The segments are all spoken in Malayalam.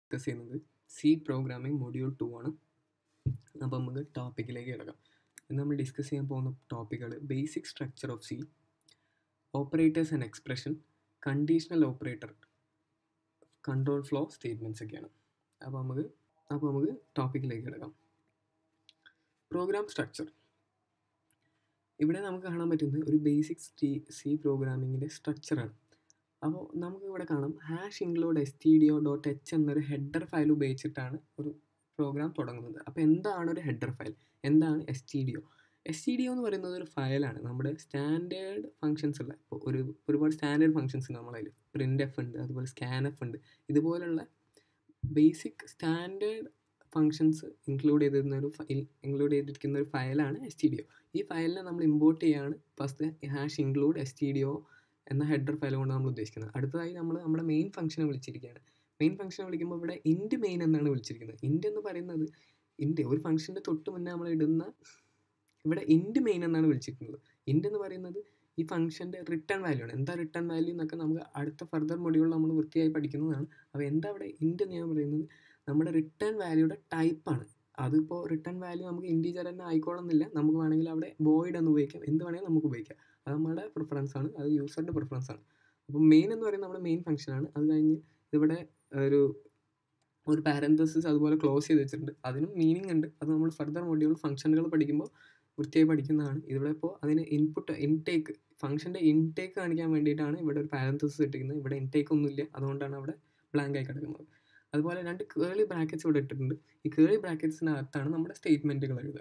ഡിസ്കസ് ചെയ്യുന്നത് സി പ്രോഗ്രാമിംഗ് മൊഡ്യൂൾ ടു ആണ് അപ്പോൾ നമുക്ക് ടോപ്പിക്കിലേക്ക് കിടക്കാം ഇന്ന് നമ്മൾ ഡിസ്കസ് ചെയ്യാൻ പോകുന്ന ടോപ്പിക്കുകൾ basic structure of C operators and expression conditional operator control flow statements ഒക്കെയാണ് അപ്പോൾ നമുക്ക് അപ്പോൾ നമുക്ക് ടോപ്പിക്കിലേക്ക് കിടക്കാം പ്രോഗ്രാം സ്ട്രക്ചർ ഇവിടെ നമുക്ക് കാണാൻ പറ്റുന്നത് ഒരു ബേസിക് സി സി പ്രോഗ്രാമിങ്ങിൻ്റെ സ്ട്രക്ചറാണ് അപ്പോൾ നമുക്ക് ഇവിടെ കാണാം hash include S T D O dot H എന്നൊരു ഹെഡർ ഫയൽ ഉപയോഗിച്ചിട്ടാണ് ഒരു പ്രോഗ്രാം തുടങ്ങുന്നത് അപ്പോൾ എന്താണ് ഒരു ഹെഡർ ഫയൽ എന്താണ് S T D O S T D O എന്ന് പറയുന്നത് ഒരു ഫയലാണ് നമ്മുടെ സ്റ്റാൻഡേർഡ് ഫങ്ഷൻസ് ഉള്ള ഇപ്പോൾ ഒരു ഒരുപാട് സ്റ്റാൻഡേർഡ് ഫങ്ഷൻസ് ഉണ്ട് നമ്മളതിൽ പ്രിൻ്റ് എഫ് ഉണ്ട് അതുപോലെ സ്കാൻ എഫ് ഉണ്ട് ഇതുപോലുള്ള ബേസിക് സ്റ്റാൻഡേർഡ് ഫങ്ഷൻസ് ഇൻക്ലൂഡ് ചെയ്തിരുന്ന ഒരു ഫയൽ ഇൻക്ലൂഡ് ചെയ്തിരിക്കുന്ന ഒരു ഫയലാണ് എസ് ടി ഡി ഒ ഈ ഫയലിനെ നമ്മൾ ഇമ്പോർട്ട് ചെയ്യാണ് first hash include S T D O എന്ന ഹെഡർ ഫയൽ കൊണ്ട് നമ്മൾ ഉദ്ദേശിക്കുന്നത് അടുത്തതായി നമ്മൾ നമ്മുടെ മെയിൻ ഫംഗ്ഷനെ വിളിച്ചിരിക്കുകയാണ് മെയിൻ ഫംഗ്ഷനെ വിളിക്കുമ്പോൾ ഇവിടെ ഇൻറ്റ് മെയിൻ എന്നാണ് വിളിച്ചിരിക്കുന്നത് ഇൻറ്റ് എന്ന് പറയുന്നത് ഇൻറ്റ് ഒരു ഫംഗ്ഷൻ്റെ തൊട്ട് മുന്നേ നമ്മൾ ഇടുന്ന ഇവിടെ ഇൻറ്റ് മെയിൻ എന്നാണ് വിളിച്ചിരിക്കുന്നത് ഇൻറ്റ് എന്ന് പറയുന്നത് ഈ ഫംഗ്ഷൻ്റെ റിട്ടേൺ വാല്യൂ ആണ് എന്താ റിട്ടേൺ വാല്യൂ എന്നൊക്കെ നമുക്ക് അടുത്ത ഫർദർ മൊഡ്യൂളിൽ നമ്മൾ വൃത്തിയായി പഠിക്കുന്നതാണ് അപ്പോൾ എന്താ അവിടെ ഇൻറ്റ് എന്ന് ഞാൻ പറയുന്നത് നമ്മുടെ റിട്ടേൺ വാല്യൂയുടെ ടൈപ്പാണ് അതിപ്പോൾ റിട്ടേൺ വാല്യൂ നമുക്ക് ഇൻറ്റീജർ തന്നെ ആയിക്കോളുന്നില്ല നമുക്ക് വേണമെങ്കിൽ അവിടെ വോയിഡ് എന്ന് ഉപയോഗിക്കാം എന്ത് വേണമെങ്കിലും നമുക്ക് ഉപയോഗിക്കാം അത് നമ്മുടെ പ്രിഫറൻസ് ആണ് അത് യൂസറുടെ പ്രിഫറൻസ് ആണ് അപ്പോൾ മെയിൻ എന്ന് പറയുന്നത് നമ്മുടെ മെയിൻ ഫംഗ്ഷനാണ് അത് കഴിഞ്ഞ് ഇവിടെ ഒരു ഒരു പാരന്തസിസ് അതുപോലെ ക്ലോസ് ചെയ്ത് വെച്ചിട്ടുണ്ട് അതിനും മീനിങ് ഉണ്ട് അത് നമ്മൾ ഫർദർ മൊഡ്യൂൾ ഫംഗ്ഷനുകൾ പഠിക്കുമ്പോൾ വൃത്തിയായി പഠിക്കുന്നതാണ് ഇവിടെ ഇപ്പോൾ അതിന് ഇൻപുട്ട് ഇൻടേക്ക് ഫംഗ്ഷൻ്റെ ഇൻടേക്ക് കാണിക്കാൻ വേണ്ടിയിട്ടാണ് ഇവിടെ ഒരു പാരന്തസിസ് ഇട്ടിരിക്കുന്നത് ഇവിടെ ഇൻടേക്ക് ഒന്നുമില്ല അതുകൊണ്ടാണ് അവിടെ ബ്ലാങ്ക് ആയി കിടക്കുന്നത് അതുപോലെ രണ്ട് കേളി ബ്രാക്കറ്റ്സ് ഇവിടെ ഇട്ടിട്ടുണ്ട് ഈ കേളി ബ്രാക്കറ്റ്സിനകത്താണ് നമ്മുടെ സ്റ്റേറ്റ്മെൻറ്റുകൾ എഴുതുക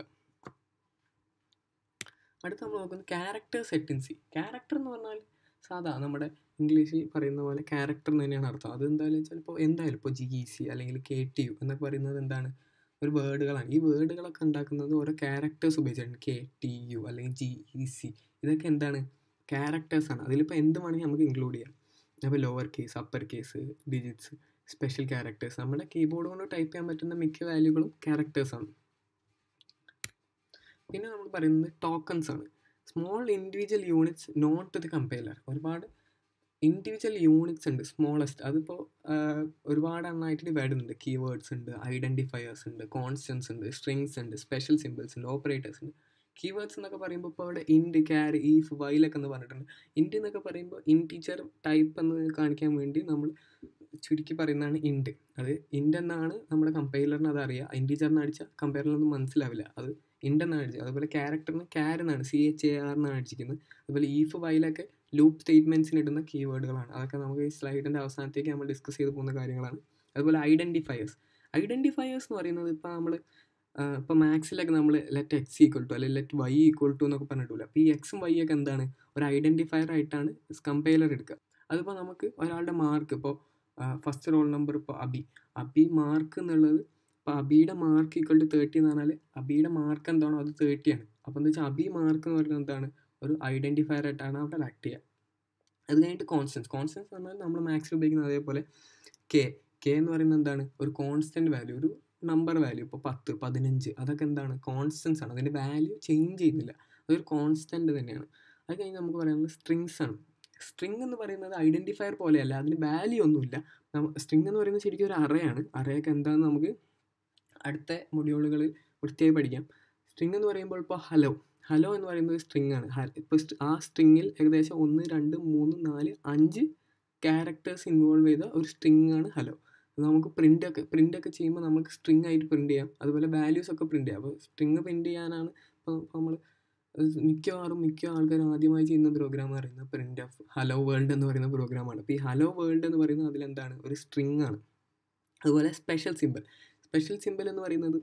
അടുത്ത് നമ്മൾ നോക്കുന്നത് ക്യാരക്ടർ സെറ്റിൻസി ക്യാരക്ടർ എന്ന് പറഞ്ഞാൽ സാധാ നമ്മുടെ ഇംഗ്ലീഷിൽ പറയുന്ന പോലെ ക്യാരക്ടർ എന്ന് തന്നെയാണ് അർത്ഥം അത് എന്തായാലും ചിലപ്പോൾ എന്തായാലും ഇപ്പോൾ ജി ഇ സി അല്ലെങ്കിൽ കെ ടി യു എന്നൊക്കെ പറയുന്നത് എന്താണ് ഒരു വേർഡുകളാണ് ഈ വേർഡുകളൊക്കെ ഉണ്ടാക്കുന്നത് ഓരോ ക്യാരക്ടേഴ്സ് ഉപയോഗിച്ചാണ് കെ ടി യു അല്ലെങ്കിൽ ജി ഇ സി ഇതൊക്കെ എന്താണ് ക്യാരക്ടേഴ്സാണ് അതിലിപ്പോൾ എന്ത് വേണമെങ്കിൽ നമുക്ക് ഇൻക്ലൂഡ് ചെയ്യാം അപ്പോൾ lower case upper case digits special characters നമ്മുടെ കീബോർഡ് കൊണ്ട് ടൈപ്പ് ചെയ്യാൻ പറ്റുന്ന മിക്ക വാല്യൂകളും ക്യാരക്ടേഴ്സാണ് പിന്നെ നമ്മൾ പറയുന്നത് ടോക്കൺസ് ആണ് small individual units note to the compiler ഒരുപാട് ഇൻഡിവിജ്വൽ യൂണിറ്റ്സ് ഉണ്ട് സ്മോളസ്റ്റ് അതിപ്പോൾ ഒരുപാട് എണ്ണമായിട്ട് ഡിവൈഡ് ഉണ്ട് കീവേഡ്സ് ഉണ്ട് ഐഡൻറ്റിഫയേഴ്സ് ഉണ്ട് കോൺസ്റ്റൻസ് ഉണ്ട് സ്ട്രിങ്സ് ഉണ്ട് സ്പെഷ്യൽ സിമ്പിൾസ് ഉണ്ട് ഓപ്പറേറ്റേഴ്സ് ഉണ്ട് കീവേഡ്സ് എന്നൊക്കെ പറയുമ്പോൾ ഇപ്പോൾ ഇവിടെ ഇൻഡ് ക്യാരി ഈഫ് വൈലൊക്കെ എന്ന് പറഞ്ഞിട്ടുണ്ട് ഇൻഡ് എന്നൊക്കെ പറയുമ്പോൾ ഇൻറ്റീജർ ടൈപ്പ് എന്ന് കാണിക്കാൻ വേണ്ടി നമ്മൾ ചുരുക്കി പറയുന്നതാണ് ഇൻഡ് അത് ഇൻഡ് എന്നാണ് നമ്മുടെ കമ്പൈലറിന് അത് അറിയുക ഇൻറ്റീജറിന് അടിച്ചാൽ കമ്പൈലറിനൊന്നും മനസ്സിലാവില്ല അത് ഇൻഡ് എന്നാണ് അടിച്ചത് അതുപോലെ ക്യാരക്ടറിന് ക്യാർ എന്നാണ് സി എച്ച് എ ആർ എന്നാണ് അടിച്ചിരിക്കുന്നത് അതുപോലെ ഈഫ് വൈലൊക്കെ ലൂപ്പ് സ്റ്റേറ്റ്മെൻറ്റ്സിന് ഇടുന്ന കീവേഡുകളാണ് അതൊക്കെ നമുക്ക് ഈ സ്ലൈഡിൻ്റെ അവസാനത്തേക്ക് നമ്മൾ ഡിസ്കസ് ചെയ്ത് പോകുന്ന കാര്യങ്ങളാണ് അതുപോലെ ഐഡൻറ്റിഫയേഴ്സ് ഐഡൻറ്റിഫയേഴ്സ് എന്ന് പറയുന്നത് ഇപ്പോൾ നമ്മൾ ഇപ്പോൾ മാത്സിലൊക്കെ നമ്മൾ ലെറ്റ് എക്സ് ഈക്വൽ ടു അല്ലെങ്കിൽ ലെറ്റ് വൈ ഈക്വൽ ടു എന്നൊക്കെ പറഞ്ഞിട്ടില്ല അപ്പോൾ ഈ എക്സും വൈ ഒക്കെ എന്താണ് ഒരു ഐഡൻറ്റിഫയർ ആയിട്ടാണ് കമ്പൈലർ എടുക്കുക അതിപ്പോൾ നമുക്ക് ഒരാളുടെ മാർക്ക് ഇപ്പോൾ ഫസ്റ്റ് റോൾ നമ്പർ ഇപ്പോൾ അബി അബി മാർക്ക് എന്നുള്ളത് ഇപ്പോൾ അബിയുടെ മാർക്ക് ഈക്വൽ ടു തേർട്ടി എന്ന് പറഞ്ഞാൽ അബിയുടെ മാർക്ക് എന്താണോ അത് തേർട്ടിയാണ് അപ്പോൾ എന്താ വെച്ചാൽ അബി മാർക്ക് എന്ന് പറയുന്നത് എന്താണ് ഒരു ഐഡൻറ്റിഫയർ ആയിട്ടാണ് അവിടെ ആക്ട് ചെയ്യുക അത് കഴിഞ്ഞിട്ട് കോൺസ്റ്റൻസ് കോൺസ്റ്റൻസ് എന്ന് പറഞ്ഞാൽ നമ്മൾ മാത്സിൽ ഉപയോഗിക്കുന്ന അതേപോലെ കെ കെ എന്ന് പറയുന്നത് എന്താണ് ഒരു കോൺസ്റ്റൻറ്റ് വാല്യൂ ഒരു നമ്പർ വാല്യൂ ഇപ്പോൾ പത്ത് പതിനഞ്ച് അതൊക്കെ എന്താണ് കോൺസ്റ്റൻസ് ആണ് അതിൻ്റെ വാല്യൂ ചേഞ്ച് ചെയ്യുന്നില്ല അതൊരു കോൺസ്റ്റൻറ്റ് തന്നെയാണ് അത് കഴിഞ്ഞ് നമുക്ക് പറയാനുള്ളത് സ്ട്രിങ്സ് ആണ് സ്ട്രിങ് എന്ന് പറയുന്നത് ഐഡൻറ്റിഫയർ പോലെയല്ല അതിന് വാല്യൂ ഒന്നുമില്ല സ്ട്രിങ് എന്ന് പറയുന്നത് ശരിക്കും ഒരു അറയാണ് അറയൊക്കെ എന്താണെന്ന് നമുക്ക് അടുത്ത മൊഡ്യൂളുകളിൽ വൃത്തിയായി പഠിക്കാം സ്ട്രിങ് എന്ന് പറയുമ്പോൾ ഇപ്പോൾ ഹലോ ഹലോ എന്ന് പറയുന്നത് സ്ട്രിങ് ആണ് ഇപ്പോൾ ആ സ്ട്രിങ്ങിൽ ഏകദേശം ഒന്ന് രണ്ട് മൂന്ന് നാല് അഞ്ച് ക്യാരക്ടേഴ്സ് ഇൻവോൾവ് ചെയ്ത ഒരു സ്ട്രിങ് ആണ് ഹലോ നമുക്ക് പ്രിൻ്റ് ഒക്കെ പ്രിൻ്റ് ഒക്കെ ചെയ്യുമ്പോൾ നമുക്ക് സ്ട്രിങ് ആയിട്ട് പ്രിൻ്റ് ചെയ്യാം അതുപോലെ വാല്യൂസ് ഒക്കെ പ്രിൻ്റ് ചെയ്യാം അപ്പോൾ സ്ട്രിങ് പ്രിൻ്റ് ചെയ്യാനാണ് ഇപ്പോൾ നമ്മൾ മിക്കവാറും മിക്ക ആൾക്കാരും ആദ്യമായി ചെയ്യുന്ന പ്രോഗ്രാം പറയുന്നത് പ്രിൻ്റ് ഓഫ് ഹലോ വേൾഡ് എന്ന് പറയുന്ന പ്രോഗ്രാമാണ് അപ്പോൾ ഈ ഹലോ വേൾഡ് എന്ന് പറയുന്നത് അതിലെന്താണ് ഒരു സ്ട്രിങ് ആണ് അതുപോലെ സ്പെഷ്യൽ സിമ്പിൾ സ്പെഷ്യൽ സിമ്പിൾ എന്ന് പറയുന്നത്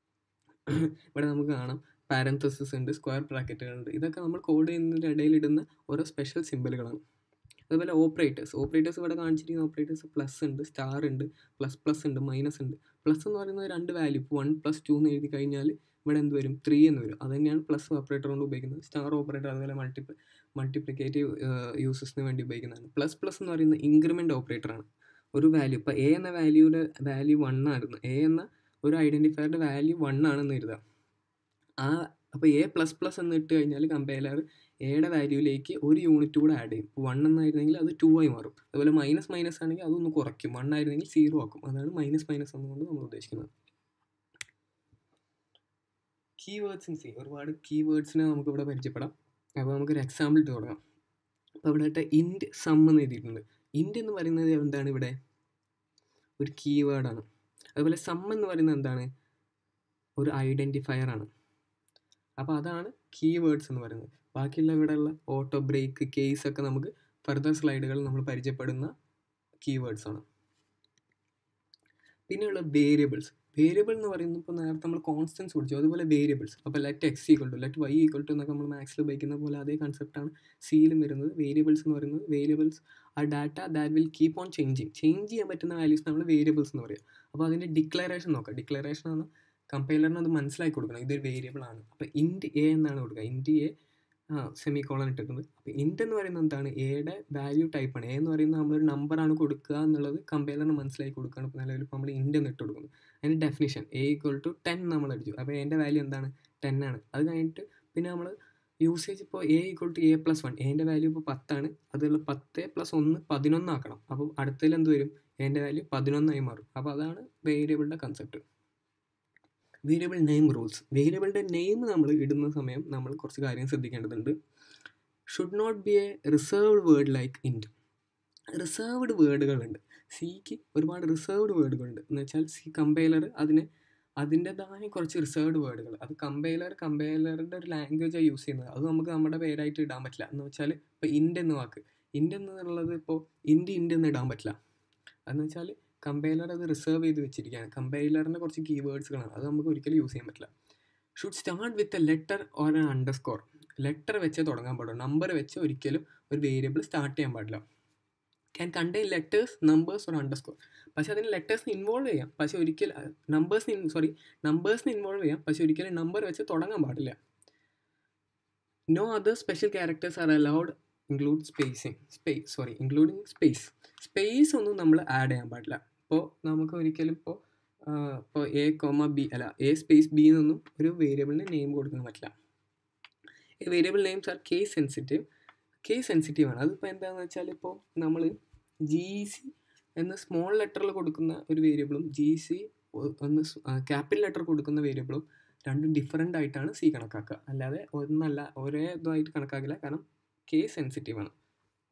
ഇവിടെ നമുക്ക് കാണാം പാരന്തസിസ് ഉണ്ട് സ്ക്വയർ ബ്രാക്കറ്റുകളുണ്ട് ഇതൊക്കെ നമ്മൾ കോഡ് ചെയ്യുന്നതിൻ്റെ ഇടയിൽ ഇടുന്ന ഓരോ സ്പെഷ്യൽ സിമ്പിളുകളാണ് അതുപോലെ ഓപ്പറേറ്റേഴ്സ് ഓപ്പറേറ്റേഴ്സ് ഇവിടെ കാണിച്ചിരിക്കുന്ന ഓപ്പറേറ്റേഴ്സ് പ്ലസ് ഉണ്ട് സ്റ്റാർ ഉണ്ട് പ്ലസ് പ്ലസ് ഉണ്ട് മൈനസ് ഉണ്ട് പ്ലസ് എന്ന് പറയുന്നത് രണ്ട് വാല്യൂ ഇപ്പോൾ വൺ പ്ലസ് ടു എന്ന് എഴുതി കഴിഞ്ഞാൽ ഇവിടെ എന്ത് വരും ത്രീ എന്ന് വരും അത് തന്നെയാണ് പ്ലസ് ഓപ്പറേറ്റർ കൊണ്ട് ഉപയോഗിക്കുന്നത് സ്റ്റാർ ഓപ്പറേറ്റർ അതുപോലെ മൾട്ടിപ്ലൈ മൾട്ടിപ്ലിക്കേറ്റീവ് യൂസസിന് വേണ്ടി ഉപയോഗിക്കുന്നതാണ് പ്ലസ് പ്ലസ് എന്ന് പറയുന്നത് ഇൻക്രിമെൻ്റ് ഓപ്പറേറ്ററാണ് ഒരു വാല്യൂ ഇപ്പോൾ എ എന്ന വാല്യൂയുടെ വാല്യൂ വൺ ആയിരുന്നു എ എന്ന ഒരു ഐഡൻറ്റിഫയറുടെ വാല്യൂ വൺ ആണെന്ന് എഴുതാം ആ അപ്പോൾ എ പ്ലസ് പ്ലസ് എന്ന് ഇട്ട് കഴിഞ്ഞാൽ കമ്പൈലർ എയുടെ വാല്യൂയിലേക്ക് ഒരു യൂണിറ്റ് കൂടെ ആഡ് ചെയ്യും വൺ എന്നായിരുന്നെങ്കിൽ അത് ടു ആയി മാറും അതുപോലെ മൈനസ് മൈനസ് ആണെങ്കിൽ അതൊന്ന് കുറയ്ക്കും വൺ ആയിരുന്നെങ്കിൽ സീറോ ആക്കും അതാണ് മൈനസ് മൈനസ് എന്നുകൊണ്ട് നമ്മൾ ഉദ്ദേശിക്കുന്നത് കീവേഡ്സ് ഇൻ സി ഒരുപാട് കീവേഡ്സിനെ നമുക്ക് ഇവിടെ പരിചയപ്പെടാം അപ്പോൾ നമുക്കൊരു എക്സാമ്പിൾ ഇട്ട് തുടങ്ങാം അപ്പോൾ ഇവിടെ ഇട്ട് ഇൻറ്റ് സം എന്ന് എഴുതിയിട്ടുണ്ട് ഇൻറ്റ് എന്ന് പറയുന്നത് എന്താണ് ഇവിടെ ഒരു കീവേഡാണ് അതുപോലെ സം എന്ന് പറയുന്നത് എന്താണ് ഒരു ഐഡൻറ്റിഫയർ ആണ് അപ്പോൾ അതാണ് കീവേഡ്സ് എന്ന് പറയുന്നത് ബാക്കിയുള്ള ഇവിടെയുള്ള ഓട്ടോ ബ്രേക്ക് കേസ് ഒക്കെ നമുക്ക് ഫർദർ സ്ലൈഡുകളിൽ നമ്മൾ പരിചയപ്പെടുന്ന കീവേഡ്സ് ആണ് പിന്നെയുള്ള വേരിയബിൾസ് വേരിയബിൾ എന്ന് പറയുന്നത് ഇപ്പോൾ നേരത്തെ നമ്മൾ കോൺസ്റ്റൻസ് പഠിച്ചു അതുപോലെ വേരിയബിൾസ് അപ്പോൾ let X equal to let Y equal to എന്നൊക്കെ നമ്മൾ മാത്സിൽ ഉപയോഗിക്കുന്ന പോലെ അതേ കൺസെപ്റ്റാണ് സിയിലും വരുന്നത് വേരിയബിൾസ് എന്ന് പറയുന്നത് വേരിയബിൾസ് ആ data that will keep on changing change ചെയ്യാൻ പറ്റുന്ന വാല്യൂസ് നമ്മൾ വേരിയബിൾസ് എന്ന് പറയും അപ്പോൾ അതിൻ്റെ ഡിക്ലറേഷൻ നോക്കാം ഡിക്ലറേഷൻ ആണ് കമ്പൈലറിന് അത് മനസ്സിലാക്കി കൊടുക്കണം ഇതൊരു വേരിയബിൾ ആണ് അപ്പോൾ ഇൻറ്റ് എ എന്നാണ് കൊടുക്കുക ഇൻറ്റ് എ ആ സെമി കോളൻ ഇട്ടിട്ടുണ്ട് അപ്പോൾ ഇൻറ്റ് എന്ന് പറയുന്നത് എന്താണ് എയുടെ വാല്യൂ ടൈപ്പാണ് എ എന്ന് പറയുന്നത് നമ്മളൊരു നമ്പറാണ് കൊടുക്കുക എന്നുള്ളത് കമ്പൈലറിന് മനസ്സിലാക്കി കൊടുക്കുകയാണ് ഇപ്പോൾ നിലവിൽ ഇപ്പോൾ നമ്മൾ ഇൻറ്റ് എന്ന് ഇട്ട് കൊടുക്കുന്നത് അതിൻ്റെ definition A equal to ten നമ്മൾ അടിച്ചു അപ്പോൾ എൻ്റെ വാല്യൂ എന്താണ് ടെൻ ആണ് അത് കഴിഞ്ഞിട്ട് പിന്നെ നമ്മൾ യൂസേജ് ഇപ്പോൾ A equal to A plus one എൻ്റെ വാല്യൂ ഇപ്പോൾ പത്താണ് അതുള്ള പത്ത് പ്ലസ് ഒന്ന് പതിനൊന്നാക്കണം അപ്പോൾ അടുത്തതിൽ എന്ത് വരും എൻ്റെ വാല്യൂ പതിനൊന്നായി മാറും അപ്പോൾ അതാണ് വേരിയബിളിൻ്റെ കൺസെപ്റ്റ് വേരിയബിൾ നെയിം റൂൾസ് വേരിയബിളിൻ്റെ നെയിം നമ്മൾ ഇടുന്ന സമയം നമ്മൾ കുറച്ച് കാര്യം ശ്രദ്ധിക്കേണ്ടതുണ്ട് should not be a reserved word like int reserved വേർഡുകളുണ്ട് സിക്ക് ഒരുപാട് റിസർവ്ഡ് വേർഡുകളുണ്ട് എന്ന് വെച്ചാൽ സി കമ്പൈലർ അതിന് അതിൻ്റെതായ കുറച്ച് റിസർവ്ഡ് വേർഡുകൾ അത് കമ്പൈലർ കമ്പൈലറിൻ്റെ ഒരു ലാംഗ്വേജാണ് യൂസ് ചെയ്യുന്നത് അത് നമുക്ക് നമ്മുടെ പേരായിട്ട് ഇടാൻ പറ്റില്ല എന്ന് വെച്ചാൽ ഇപ്പോൾ ഇൻഡ് എന്ന വാക്ക് ഇൻഡ് എന്നുള്ളത് ഇപ്പോൾ ഇൻഡ് ഇൻഡ് എന്ന് ഇടാൻ പറ്റില്ല എന്ന് വെച്ചാൽ കമ്പൈലർ അത് റിസർവ് ചെയ്ത് വെച്ചിരിക്കുകയാണ് കമ്പൈലറിൻ്റെ കുറച്ച് കീവേഡ്സുകളാണ് അത് നമുക്ക് ഒരിക്കലും യൂസ് ചെയ്യാൻ പറ്റില്ല should start with a letter or an underscore letter വെച്ച് തുടങ്ങാൻ പാടുള്ളൂ നമ്പർ വെച്ച് ഒരിക്കലും ഒരു വേരിയബിൾ സ്റ്റാർട്ട് ചെയ്യാൻ പാടില്ല can contain letters numbers or underscore പക്ഷേ അതിന് ലെറ്റേഴ്സിന് ഇൻവോൾവ് ചെയ്യാം പക്ഷേ ഒരിക്കലും നമ്പേഴ്സിന് സോറി നമ്പേഴ്സിന് ഇൻവോൾവ് ചെയ്യാം പക്ഷേ ഒരിക്കലും നമ്പർ വെച്ച് തുടങ്ങാൻ പാടില്ല no other special characters are allowed include spacing space sorry including space space ഒന്നും നമ്മൾ ആഡ് ചെയ്യാൻ പാടില്ല ഇപ്പോൾ നമുക്ക് ഒരിക്കലും ഇപ്പോൾ ഇപ്പോൾ എ കോമ ബി അല്ല എ സ്പേസ് ബി എന്നൊന്നും ഒരു വേരിയബിളിന് നെയിം കൊടുക്കാൻ പറ്റില്ല variable names are case sensitive case sensitive ആണ് അതിപ്പോൾ എന്താണെന്ന് വെച്ചാൽ ഇപ്പോൾ നമ്മൾ ജി സി എന്ന സ്മോൾ ലെറ്ററിൽ കൊടുക്കുന്ന ഒരു വേരിയബിളും ജി സി ഒന്ന് ക്യാപിറ്റൽ ലെറ്റർ കൊടുക്കുന്ന വേരിയബിളും രണ്ടും ഡിഫറെൻ്റ് ആയിട്ടാണ് സി കണക്കാക്കുക അല്ലാതെ ഒന്നല്ല ഒരേ ഇതായിട്ട് കണക്കാക്കില്ല കാരണം കേസ് സെൻസിറ്റീവ് ആണ്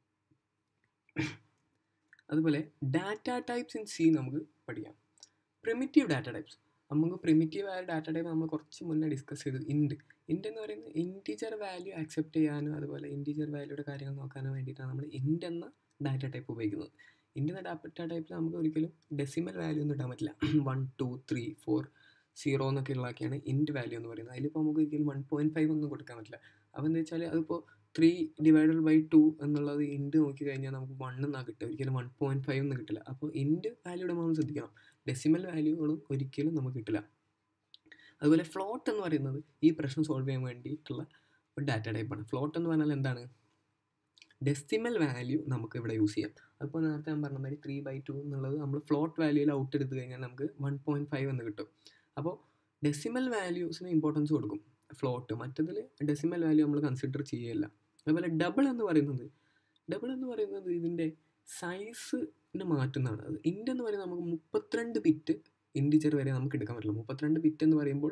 അതുപോലെ ഡാറ്റ ടൈപ്സ് ഇൻ സി നമുക്ക് പഠിക്കാം പ്രിമിറ്റീവ് ഡാറ്റ ടൈപ്സ് നമുക്ക് പ്രിമിറ്റീവ് ആയ ഡാറ്റ ടൈപ്പ് നമ്മൾ കുറച്ച് മുന്നേ ഡിസ്കസ് ചെയ്തു ഇൻഡ് ഇൻഡ് എന്ന് പറയുന്നത് ഇൻറ്റീജർ വാല്യൂ ആക്സെപ്റ്റ് ചെയ്യാനും അതുപോലെ ഇൻറ്റീജർ വാല്യൂയുടെ കാര്യങ്ങൾ നോക്കാനും വേണ്ടിയിട്ടാണ് നമ്മൾ ഇൻഡ് എന്ന ഡാറ്റ ടൈപ്പ് ഉപയോഗിക്കുന്നത് ഇൻഡ് എന്ന ഡാറ്റ ടൈപ്പിൽ നമുക്ക് ഒരിക്കലും ഡെസിമൽ വാല്യൂ ഒന്നും ഇടാൻ പറ്റില്ല one two three four zero എന്നൊക്കെ ഉള്ളതൊക്കെയാണ് ഇൻഡ് വാല്യൂ എന്ന് പറയുന്നത് അതിലിപ്പോൾ നമുക്ക് ഒരിക്കലും വൺ പോയിൻറ്റ് ഫൈവ് ഒന്നും കൊടുക്കാൻ പറ്റില്ല അപ്പോൾ എന്താ വെച്ചാൽ അതിപ്പോൾ ത്രീ ഡിവൈഡഡ് ബൈ ടു എന്നുള്ളത് ഇൻഡ് നോക്കി കഴിഞ്ഞാൽ നമുക്ക് വൺ എന്നാ കിട്ടുക ഒരിക്കലും വൺ പോയിൻറ്റ് ഫൈവ് എന്ന് കിട്ടില്ല അപ്പോൾ ഇൻഡ് വാല്യൂ നമ്മൾ ശ്രദ്ധിക്കണം ഡെസിമൽ വാല്യൂകളും ഒരിക്കലും നമുക്ക് കിട്ടില്ല അതുപോലെ ഫ്ലോട്ട് എന്ന് പറയുന്നത് ഈ പ്രശ്നം സോൾവ് ചെയ്യാൻ വേണ്ടിയിട്ടുള്ള ഒരു ഡാറ്റ ടൈപ്പാണ് ഫ്ലോട്ട് എന്ന് പറഞ്ഞാൽ എന്താണ് ഡെസിമൽ വാല്യൂ നമുക്ക് ഇവിടെ യൂസ് ചെയ്യാം അപ്പോൾ നേരത്തെ ഞാൻ പറഞ്ഞ മാതിരി ത്രീ ബൈ ടു എന്നുള്ളത് നമ്മൾ ഫ്ലോട്ട് വാല്യൂയിൽ ഔട്ട് എടുത്തു കഴിഞ്ഞാൽ നമുക്ക് വൺ പോയിൻറ്റ് ഫൈവ് എന്ന് കിട്ടും അപ്പോൾ ഡെസിമൽ വാല്യൂസിന് ഇമ്പോർട്ടൻസ് കൊടുക്കും ഫ്ലോട്ട് മറ്റതിൽ ഡെസിമൽ വാല്യൂ നമ്മൾ കൺസിഡർ ചെയ്യില്ല അതുപോലെ ഡബിൾ എന്ന് പറയുന്നത് ഡബിൾ എന്ന് പറയുന്നത് ഇതിൻ്റെ സൈസിന് മാറ്റുന്നതാണ് അത് ഇൻഡ് എന്ന് പറയുന്നത് നമുക്ക് മുപ്പത്തിരണ്ട് ബിറ്റ് ഇൻഡിജർ വരെ നമുക്ക് എടുക്കാൻ പറ്റില്ല മുപ്പത്തിരണ്ട് ബിറ്റ് എന്ന് പറയുമ്പോൾ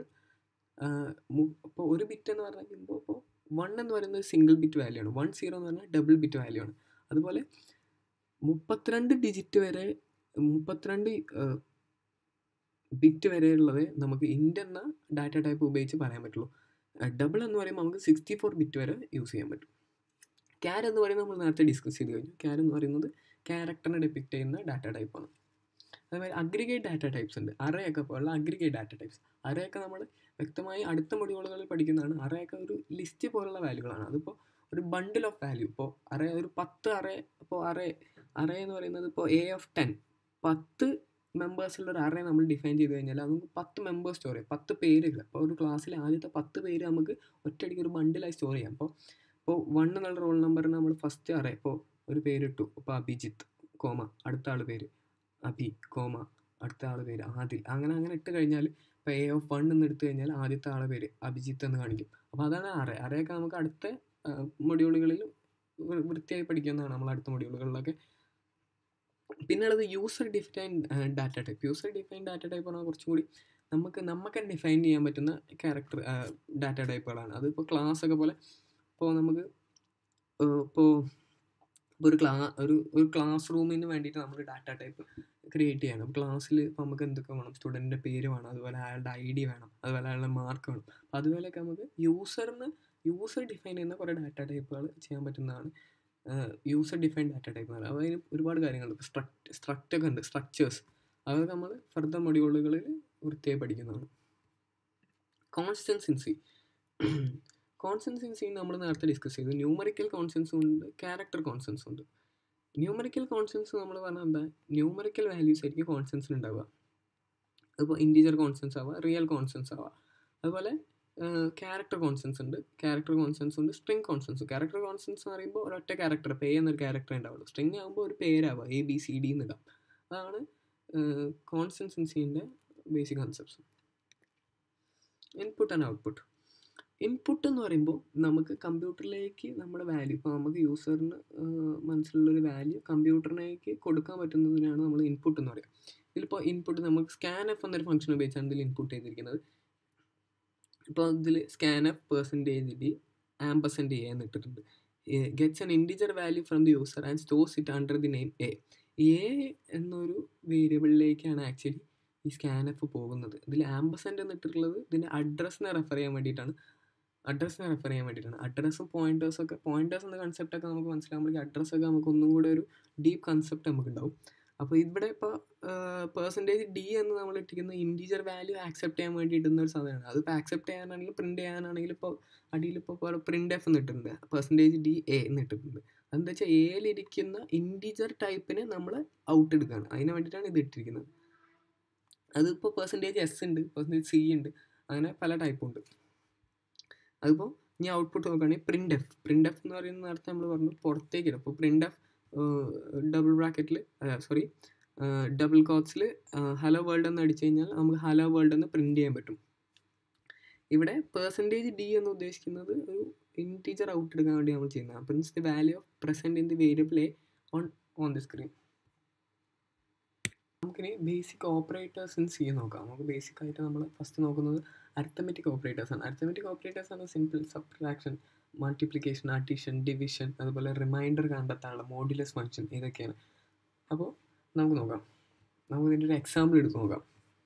ഇപ്പോൾ ഒരു ബിറ്റ് എന്ന് പറയുമ്പോൾ ഇപ്പോൾ വൺ എന്ന് പറയുന്നത് സിംഗിൾ ബിറ്റ് വാല്യൂ ആണ് വൺ സീറോ എന്ന് പറഞ്ഞാൽ ഡബിൾ ബിറ്റ് വാല്യൂ ആണ് അതുപോലെ മുപ്പത്തിരണ്ട് ഡിജിറ്റ് വരെ മുപ്പത്തിരണ്ട് ബിറ്റ് വരെയുള്ളത് നമുക്ക് ഇൻഡ് എന്ന ഡാറ്റ ടൈപ്പ് ഉപയോഗിച്ച് പറയാൻ പറ്റുള്ളൂ ഡബിൾ എന്ന് പറയുമ്പോൾ നമുക്ക് സിക്സ്റ്റി ഫോർ ബിറ്റ് വരെ യൂസ് ചെയ്യാൻ പറ്റും ക്യാർ എന്ന് പറയുന്നത് നമ്മൾ നേരത്തെ ഡിസ്കസ് ചെയ്ത് കഴിഞ്ഞു ക്യാർ എന്ന് പറയുന്നത് ക്യാരക്ടറിനെ ഡിപ്പിക്റ്റ് ചെയ്യുന്ന ഡാറ്റ ടൈപ്പാണ് അതുപോലെ അഗ്രിഗേറ്റ് ഡാറ്റ ടൈപ്സ് ഉണ്ട് അറയൊക്കെ പോലുള്ള അഗ്രിഗേറ്റ് ഡാറ്റ ടൈപ്സ് അറയൊക്കെ നമ്മൾ വ്യക്തമായി അടുത്ത മൊഡ്യൂളുകളിൽ പഠിക്കുന്നതാണ് അറയൊക്കെ ഒരു ലിസ്റ്റ് പോലുള്ള വാല്യൂകളാണ് അതിപ്പോൾ ഒരു ബണ്ടിൽ ഓഫ് വാല്യൂ ഇപ്പോൾ അറേ ഒരു പത്ത് അറേ ഇപ്പോൾ അറേ അറേ എന്ന് പറയുന്നത് ഇപ്പോൾ എ ഓഫ് ടെൻ പത്ത് മെമ്പേഴ്സുള്ള ഒരു അറേ നമ്മൾ ഡിഫൈൻ ചെയ്ത് കഴിഞ്ഞാൽ നമുക്ക് പത്ത് മെമ്പേഴ്സ് സ്റ്റോർ ചെയ്യാം പത്ത് പേരുകൾ അപ്പോൾ ഒരു ക്ലാസ്സിലെ ആദ്യത്തെ പത്ത് പേര് നമുക്ക് ഒറ്റയടിക്ക് ഒരു ബണ്ടിലായി സ്റ്റോർ ചെയ്യാം അപ്പോൾ ഇപ്പോൾ വൺ എന്നുള്ള റോൾ നമ്പറിന് നമ്മൾ ഫസ്റ്റ് അറേ ഇപ്പോൾ ഒരു പേരിട്ടു ഇപ്പോൾ അഭിജിത്ത് കോമ അടുത്ത ആൾ പേര് അഭി കോമ അടുത്ത ആൾ പേര് ആദിൽ അങ്ങനെ അങ്ങനെ ഇട്ട് കഴിഞ്ഞാൽ ഇപ്പോൾ എ ഓഫ് വൺ എന്ന് എടുത്തു കഴിഞ്ഞാൽ ആദ്യത്തെ ആളെ പേര് അഭിജിത്ത് എന്ന് കാണിക്കും അപ്പോൾ അതാണ് അറേ അറയൊക്കെ നമുക്ക് അടുത്ത മൊഡ്യൂളുകളിൽ വൃത്തിയായി പഠിക്കുന്നതാണ് നമ്മൾ അടുത്ത മൊഡ്യൂളുകളിലൊക്കെ പിന്നുള്ളത് user define data type user define data type പറഞ്ഞാൽ കുറച്ചും കൂടി നമുക്ക് നമുക്ക് ഡിഫൈൻ ചെയ്യാൻ പറ്റുന്ന ക്യാരക്ടർ ഡാറ്റ ടൈപ്പുകളാണ് അതിപ്പോൾ ക്ലാസ് ഒക്കെ പോലെ ഇപ്പോൾ നമുക്ക് ഇപ്പോൾ ഇപ്പോൾ ഒരു ക്ലാ ഒരു ഒരു ക്ലാസ് റൂമിന് വേണ്ടിയിട്ട് നമ്മൾ ഡാറ്റ ടൈപ്പ് ക്രിയേറ്റ് ചെയ്യണം ക്ലാസ്സിൽ ഇപ്പോൾ നമുക്ക് എന്തൊക്കെ വേണം സ്റ്റുഡൻറ്റിൻ്റെ പേര് വേണം അതുപോലെ അയാളുടെ ഐ ഡി വേണം അതുപോലെ അയാളുടെ മാർക്ക് വേണം അപ്പോൾ അതുപോലെയൊക്കെ നമുക്ക് യൂസറിന് യൂസർ ഡിഫൈൻ ചെയ്യുന്ന കുറേ ഡാറ്റ ടൈപ്പുകൾ ചെയ്യാൻ പറ്റുന്നതാണ് യൂസർ ഡിഫൈൻ ഡാറ്റ ടൈപ്പ് എന്ന് പറയുന്നത് അതിന് ഒരുപാട് കാര്യങ്ങളുണ്ട് ഇപ്പോൾ സ്ട്രക്ട് സ്ട്രക്റ്റൊക്കെ ഉണ്ട് സ്ട്രക്ചേഴ്സ് അതൊക്കെ നമ്മൾ ഫർദർ മൊഡ്യൂളുകളിൽ വൃത്തിയായി പഠിക്കുന്നതാണ് കോൺസ്റ്റൻസൻസി കോൺസ്റ്റൻസൻസി നമ്മൾ നേരത്തെ ഡിസ്കസ് ചെയ്തു ന്യൂമറിക്കൽ കോൺസ്റ്റൻസും ഉണ്ട് ക്യാരക്ടർ കോൺസ്റ്റൻസും ഉണ്ട് ന്യൂമറിക്കൽ കോൺസ്റ്റൻസ് നമ്മൾ പറഞ്ഞാൽ എന്താ ന്യൂമറിക്കൽ വാല്യൂസ് ആയിരിക്കും കോൺസ്റ്റൻസിന് ഉണ്ടാവുക അതിപ്പോൾ ഇൻറ്റീജർ കോൺസ്റ്റൻസ് ആവുക റിയൽ കോൺസ്റ്റൻസ് ആവുക അതുപോലെ ക്യാരക്ടർ കോൺസ്റ്റൻസ് ഉണ്ട് ക്യാരക്ടർ കോൺസ്റ്റൻസ് ഉണ്ട് സ്ട്രിങ് കോൺസ്റ്റൻസ് ക്യാരക്ടർ കോൺസ്റ്റൻസ് എന്ന് പറയുമ്പോൾ ഒരൊറ്റ ക്യാരക്ടർ പേ എന്നൊരു ക്യാരക്ടർ ഉണ്ടാവുള്ളൂ സ്ട്രിങ് ആകുമ്പോൾ ഒരു പേരാവുക എ ബി സി ഡി എന്നിടാം അതാണ് കോൺസ്റ്റൻസൻസിൻ്റെ basic concepts input and output input എന്ന് പറയുമ്പോൾ നമുക്ക് കമ്പ്യൂട്ടറിലേക്ക് നമ്മുടെ വാല്യൂ ഇപ്പോൾ നമുക്ക് യൂസറിന് മനസ്സിലുള്ളൊരു വാല്യൂ കമ്പ്യൂട്ടറിലേക്ക് കൊടുക്കാൻ പറ്റുന്നതിനാണ് നമ്മൾ ഇൻപുട്ട് എന്ന് പറയുക ഇതിലിപ്പോൾ ഇൻപുട്ട് നമുക്ക് സ്കാൻ എഫ് എന്നൊരു ഫംഗ്ഷൻ ഉപയോഗിച്ചാണ് ഇതിൽ ഇൻപുട്ട് ചെയ്തിരിക്കുന്നത് ഇപ്പോൾ ഇതിൽ scan F percentage D ampersand A എന്ന് ഇട്ടിട്ടുണ്ട് gets an integer value from the user and stores it under the name A A എന്നൊരു വേരിയബിളിലേക്കാണ് ആക്ച്വലി ഈ സ്കാൻ എഫ് പോകുന്നത് ഇതിൽ ആംബസെൻ്റ് എന്നിട്ടുള്ളത് ഇതിൻ്റെ അഡ്രസ്സിനെ റെഫർ ചെയ്യാൻ വേണ്ടിയിട്ടാണ് അഡ്രസ്സിനെ റെഫർ ചെയ്യാൻ വേണ്ടിയിട്ടാണ് അഡ്രസ്സും പോയിൻറ്റേഴ്സും ഒക്കെ പോയിൻറ്റേഴ്സ് എന്ന കൺസെപ്റ്റൊക്കെ നമുക്ക് മനസ്സിലാകുമ്പോഴേക്കും അഡ്രസ്സൊക്കെ നമുക്ക് ഒന്നും കൂടെ ഒരു ഡീപ്പ് കൺസെപ്റ്റ് നമുക്ക് ഉണ്ടാവും അപ്പോൾ ഇവിടെ ഇപ്പോൾ പെർസെൻറ്റേജ് ഡി എന്ന് നമ്മൾ ഇട്ടിരിക്കുന്ന ഇൻറ്റീജർ വാല്യൂ ആക്സെപ്റ്റ് ചെയ്യാൻ വേണ്ടി ഇടുന്ന ഒരു സാധനമാണ് അതിപ്പോൾ ആക്സെപ്റ്റ് ചെയ്യാനാണെങ്കിലും പ്രിൻറ്റ് ചെയ്യാനാണെങ്കിലും ഇപ്പോൾ അടിയിൽ ഇപ്പോൾ പ്രിൻ്റ് എഫ് എന്ന് ഇട്ടിട്ടുണ്ട് പെർസെൻറ്റേജ് ഡി എ എന്ന് ഇട്ടിട്ടുണ്ട് അതെന്താ വെച്ചാൽ എയിലിരിക്കുന്ന ഇൻറ്റീജർ ടൈപ്പിനെ നമ്മൾ ഔട്ട് എടുക്കുകയാണ് അതിന് വേണ്ടിയിട്ടാണ് ഇത് ഇട്ടിരിക്കുന്നത് അതിപ്പോൾ പെർസെൻറ്റേജ് എസ് ഉണ്ട് പെർസെൻറ്റേജ് സി ഉണ്ട് അങ്ങനെ പല ടൈപ്പും ഉണ്ട് അതിപ്പോൾ ഇനി ഔട്ട്പുട്ട് നോക്കുകയാണെങ്കിൽ പ്രിൻ്റ് എഫ് പ്രിൻ്റ് എഫ് എന്ന് പറയുന്ന നേരത്തെ നമ്മൾ പറഞ്ഞു പുറത്തേക്ക് ഇടും അപ്പോൾ പ്രിൻ്റ് എഫ് ഡബിൾ ബ്രാക്കറ്റിൽ സോറി ഡബിൾ കോട്ട്സിൽ ഹലോ വേൾഡ് എന്ന് അടിച്ചു കഴിഞ്ഞാൽ നമുക്ക് ഹലോ വേൾഡ് എന്ന് പ്രിൻറ്റ് ചെയ്യാൻ പറ്റും ഇവിടെ പെർസെൻറ്റേജ് ഡി എന്ന് ഉദ്ദേശിക്കുന്നത് ഒരു ഇൻറ്റീജർ ഔട്ട് എടുക്കാൻ വേണ്ടി നമ്മൾ ചെയ്യുന്നതാണ് prints the value of present in the variable A on on the screen നമുക്കിനി ബേസിക് ഓപ്പറേറ്റേഴ്സ് ഇൻ സി നോക്കാം നമുക്ക് ബേസിക് ആയിട്ട് നമ്മൾ ഫസ്റ്റ് നോക്കുന്നത് അരിത്തമെറ്റിക് ഓപ്പറേറ്റേഴ്സ് ആണ് അരിത്തമെറ്റിക് ഓപ്പറേറ്റേഴ്സ് ആണ് simple subtraction multiplication addition division അതുപോലെ റിമൈൻഡർ കണ്ടെത്താനുള്ള മോഡുലസ് ഫംഗ്ഷൻ ഇതൊക്കെയാണ് അപ്പോൾ നമുക്ക് നോക്കാം നമുക്ക് ഇതിൻ്റെ ഒരു എക്സാമ്പിൾ എടുത്ത് നോക്കാം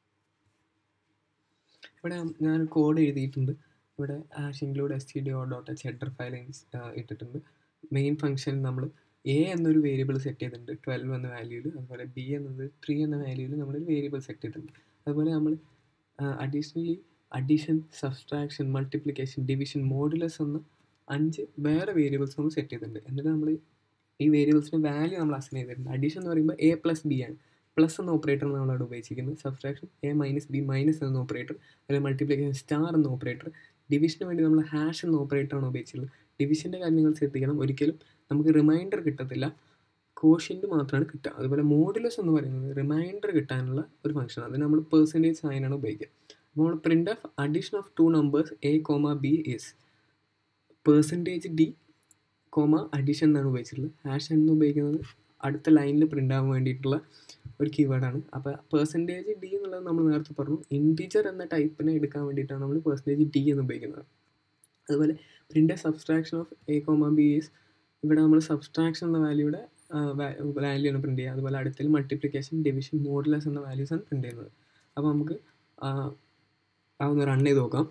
ഇവിടെ ഞാൻ കോഡ് എഴുതിയിട്ടുണ്ട് ഇവിടെ hash include S T D O dot H header file ഇട്ടിട്ടുണ്ട് മെയിൻ ഫംഗ്ഷനിൽ നമ്മൾ എ എന്നൊരു വേരിയബിൾ സെറ്റ് ചെയ്തിട്ടുണ്ട് ട്വൽവ് എന്ന വാല്യൂവിൽ അതുപോലെ ബി എന്നത് ത്രീ എന്ന വാല്യൂവിൽ നമ്മളൊരു വേരിയബിൾ സെറ്റ് ചെയ്തിട്ടുണ്ട് അതുപോലെ നമ്മൾ additionally addition subtraction multiplication division modulus എന്ന അഞ്ച് വേറെ വേരിയബിൾസ് നമ്മൾ സെറ്റ് ചെയ്തിട്ടുണ്ട് എന്നിട്ട് നമ്മൾ ഈ വേരിയബിൾസിന് വാല്യൂ നമ്മൾ അസൈൻ ചെയ്തിട്ടുണ്ട് അഡീഷൻ എന്ന് പറയുമ്പോൾ എ പ്ലസ് ബി ആണ് പ്ലസ് എന്ന ഓപ്പറേറ്റർ നമ്മൾ അവിടെ ഉപയോഗിച്ചിരിക്കുന്നത് subtraction A minus B minus എന്ന ഓപ്പറേറ്റർ അല്ലെങ്കിൽ മൾട്ടിപ്ലിക്കേഷൻ സ്റ്റാർ എന്ന ഓപ്പറേറ്റർ ഡിവിഷന് വേണ്ടി നമ്മൾ ഹാഷ് എന്ന ഓപ്പറേറ്ററാണ് ഉപയോഗിച്ചിട്ടുള്ളത് ഡിവിഷൻ്റെ കാര്യങ്ങൾ ശ്രദ്ധിക്കണം ഒരിക്കലും നമുക്ക് റിമൈൻഡർ കിട്ടത്തില്ല കോഷ്യൻ്റ് മാത്രമാണ് കിട്ടുക അതുപോലെ മോഡുലസ് എന്ന് പറയുന്നത് റിമൈൻഡർ കിട്ടാനുള്ള ഒരു ഫംഗ്ഷൻ അത് നമ്മൾ പെർസെൻറ്റേജ് സൈനാണ് ഉപയോഗിക്കുക അപ്പോൾ നമ്മൾ print of addition of two numbers A comma B is percentage D comma addition എന്നാണ് ഉപയോഗിച്ചിട്ടുള്ളത് ഹാഷ് എന്ന് ഉപയോഗിക്കുന്നത് അടുത്ത ലൈനിൽ പ്രിൻ്റ് ആവാൻ വേണ്ടിയിട്ടുള്ള ഒരു കീവേഡാണ് അപ്പോൾ പെർസെൻറ്റേജ് ഡി എന്നുള്ളത് നമ്മൾ നേരത്തെ പറഞ്ഞു ഇൻറ്റീജർ എന്ന ടൈപ്പിനെ എടുക്കാൻ വേണ്ടിയിട്ടാണ് നമ്മൾ പെർസെൻറ്റേജ് ഡി എന്ന് ഉപയോഗിക്കുന്നത് അതുപോലെ print subtraction of A comma B is ഇവിടെ നമ്മൾ സബ്സ്ട്രാക്ഷൻ എന്ന വാല്യൂയുടെ വാല്യൂ ആണ് പ്രിൻറ്റ് ചെയ്യുക അതുപോലെ അടുത്തതിൽ മൾട്ടിപ്ലിക്കേഷൻ ഡിവിഷൻ മോഡുലസ് എന്ന വാല്യൂസ് ആണ് പ്രിൻറ്റ് ചെയ്യുന്നത് അപ്പോൾ നമുക്ക് ആ ഒന്ന് റൺ ചെയ്ത് നോക്കാം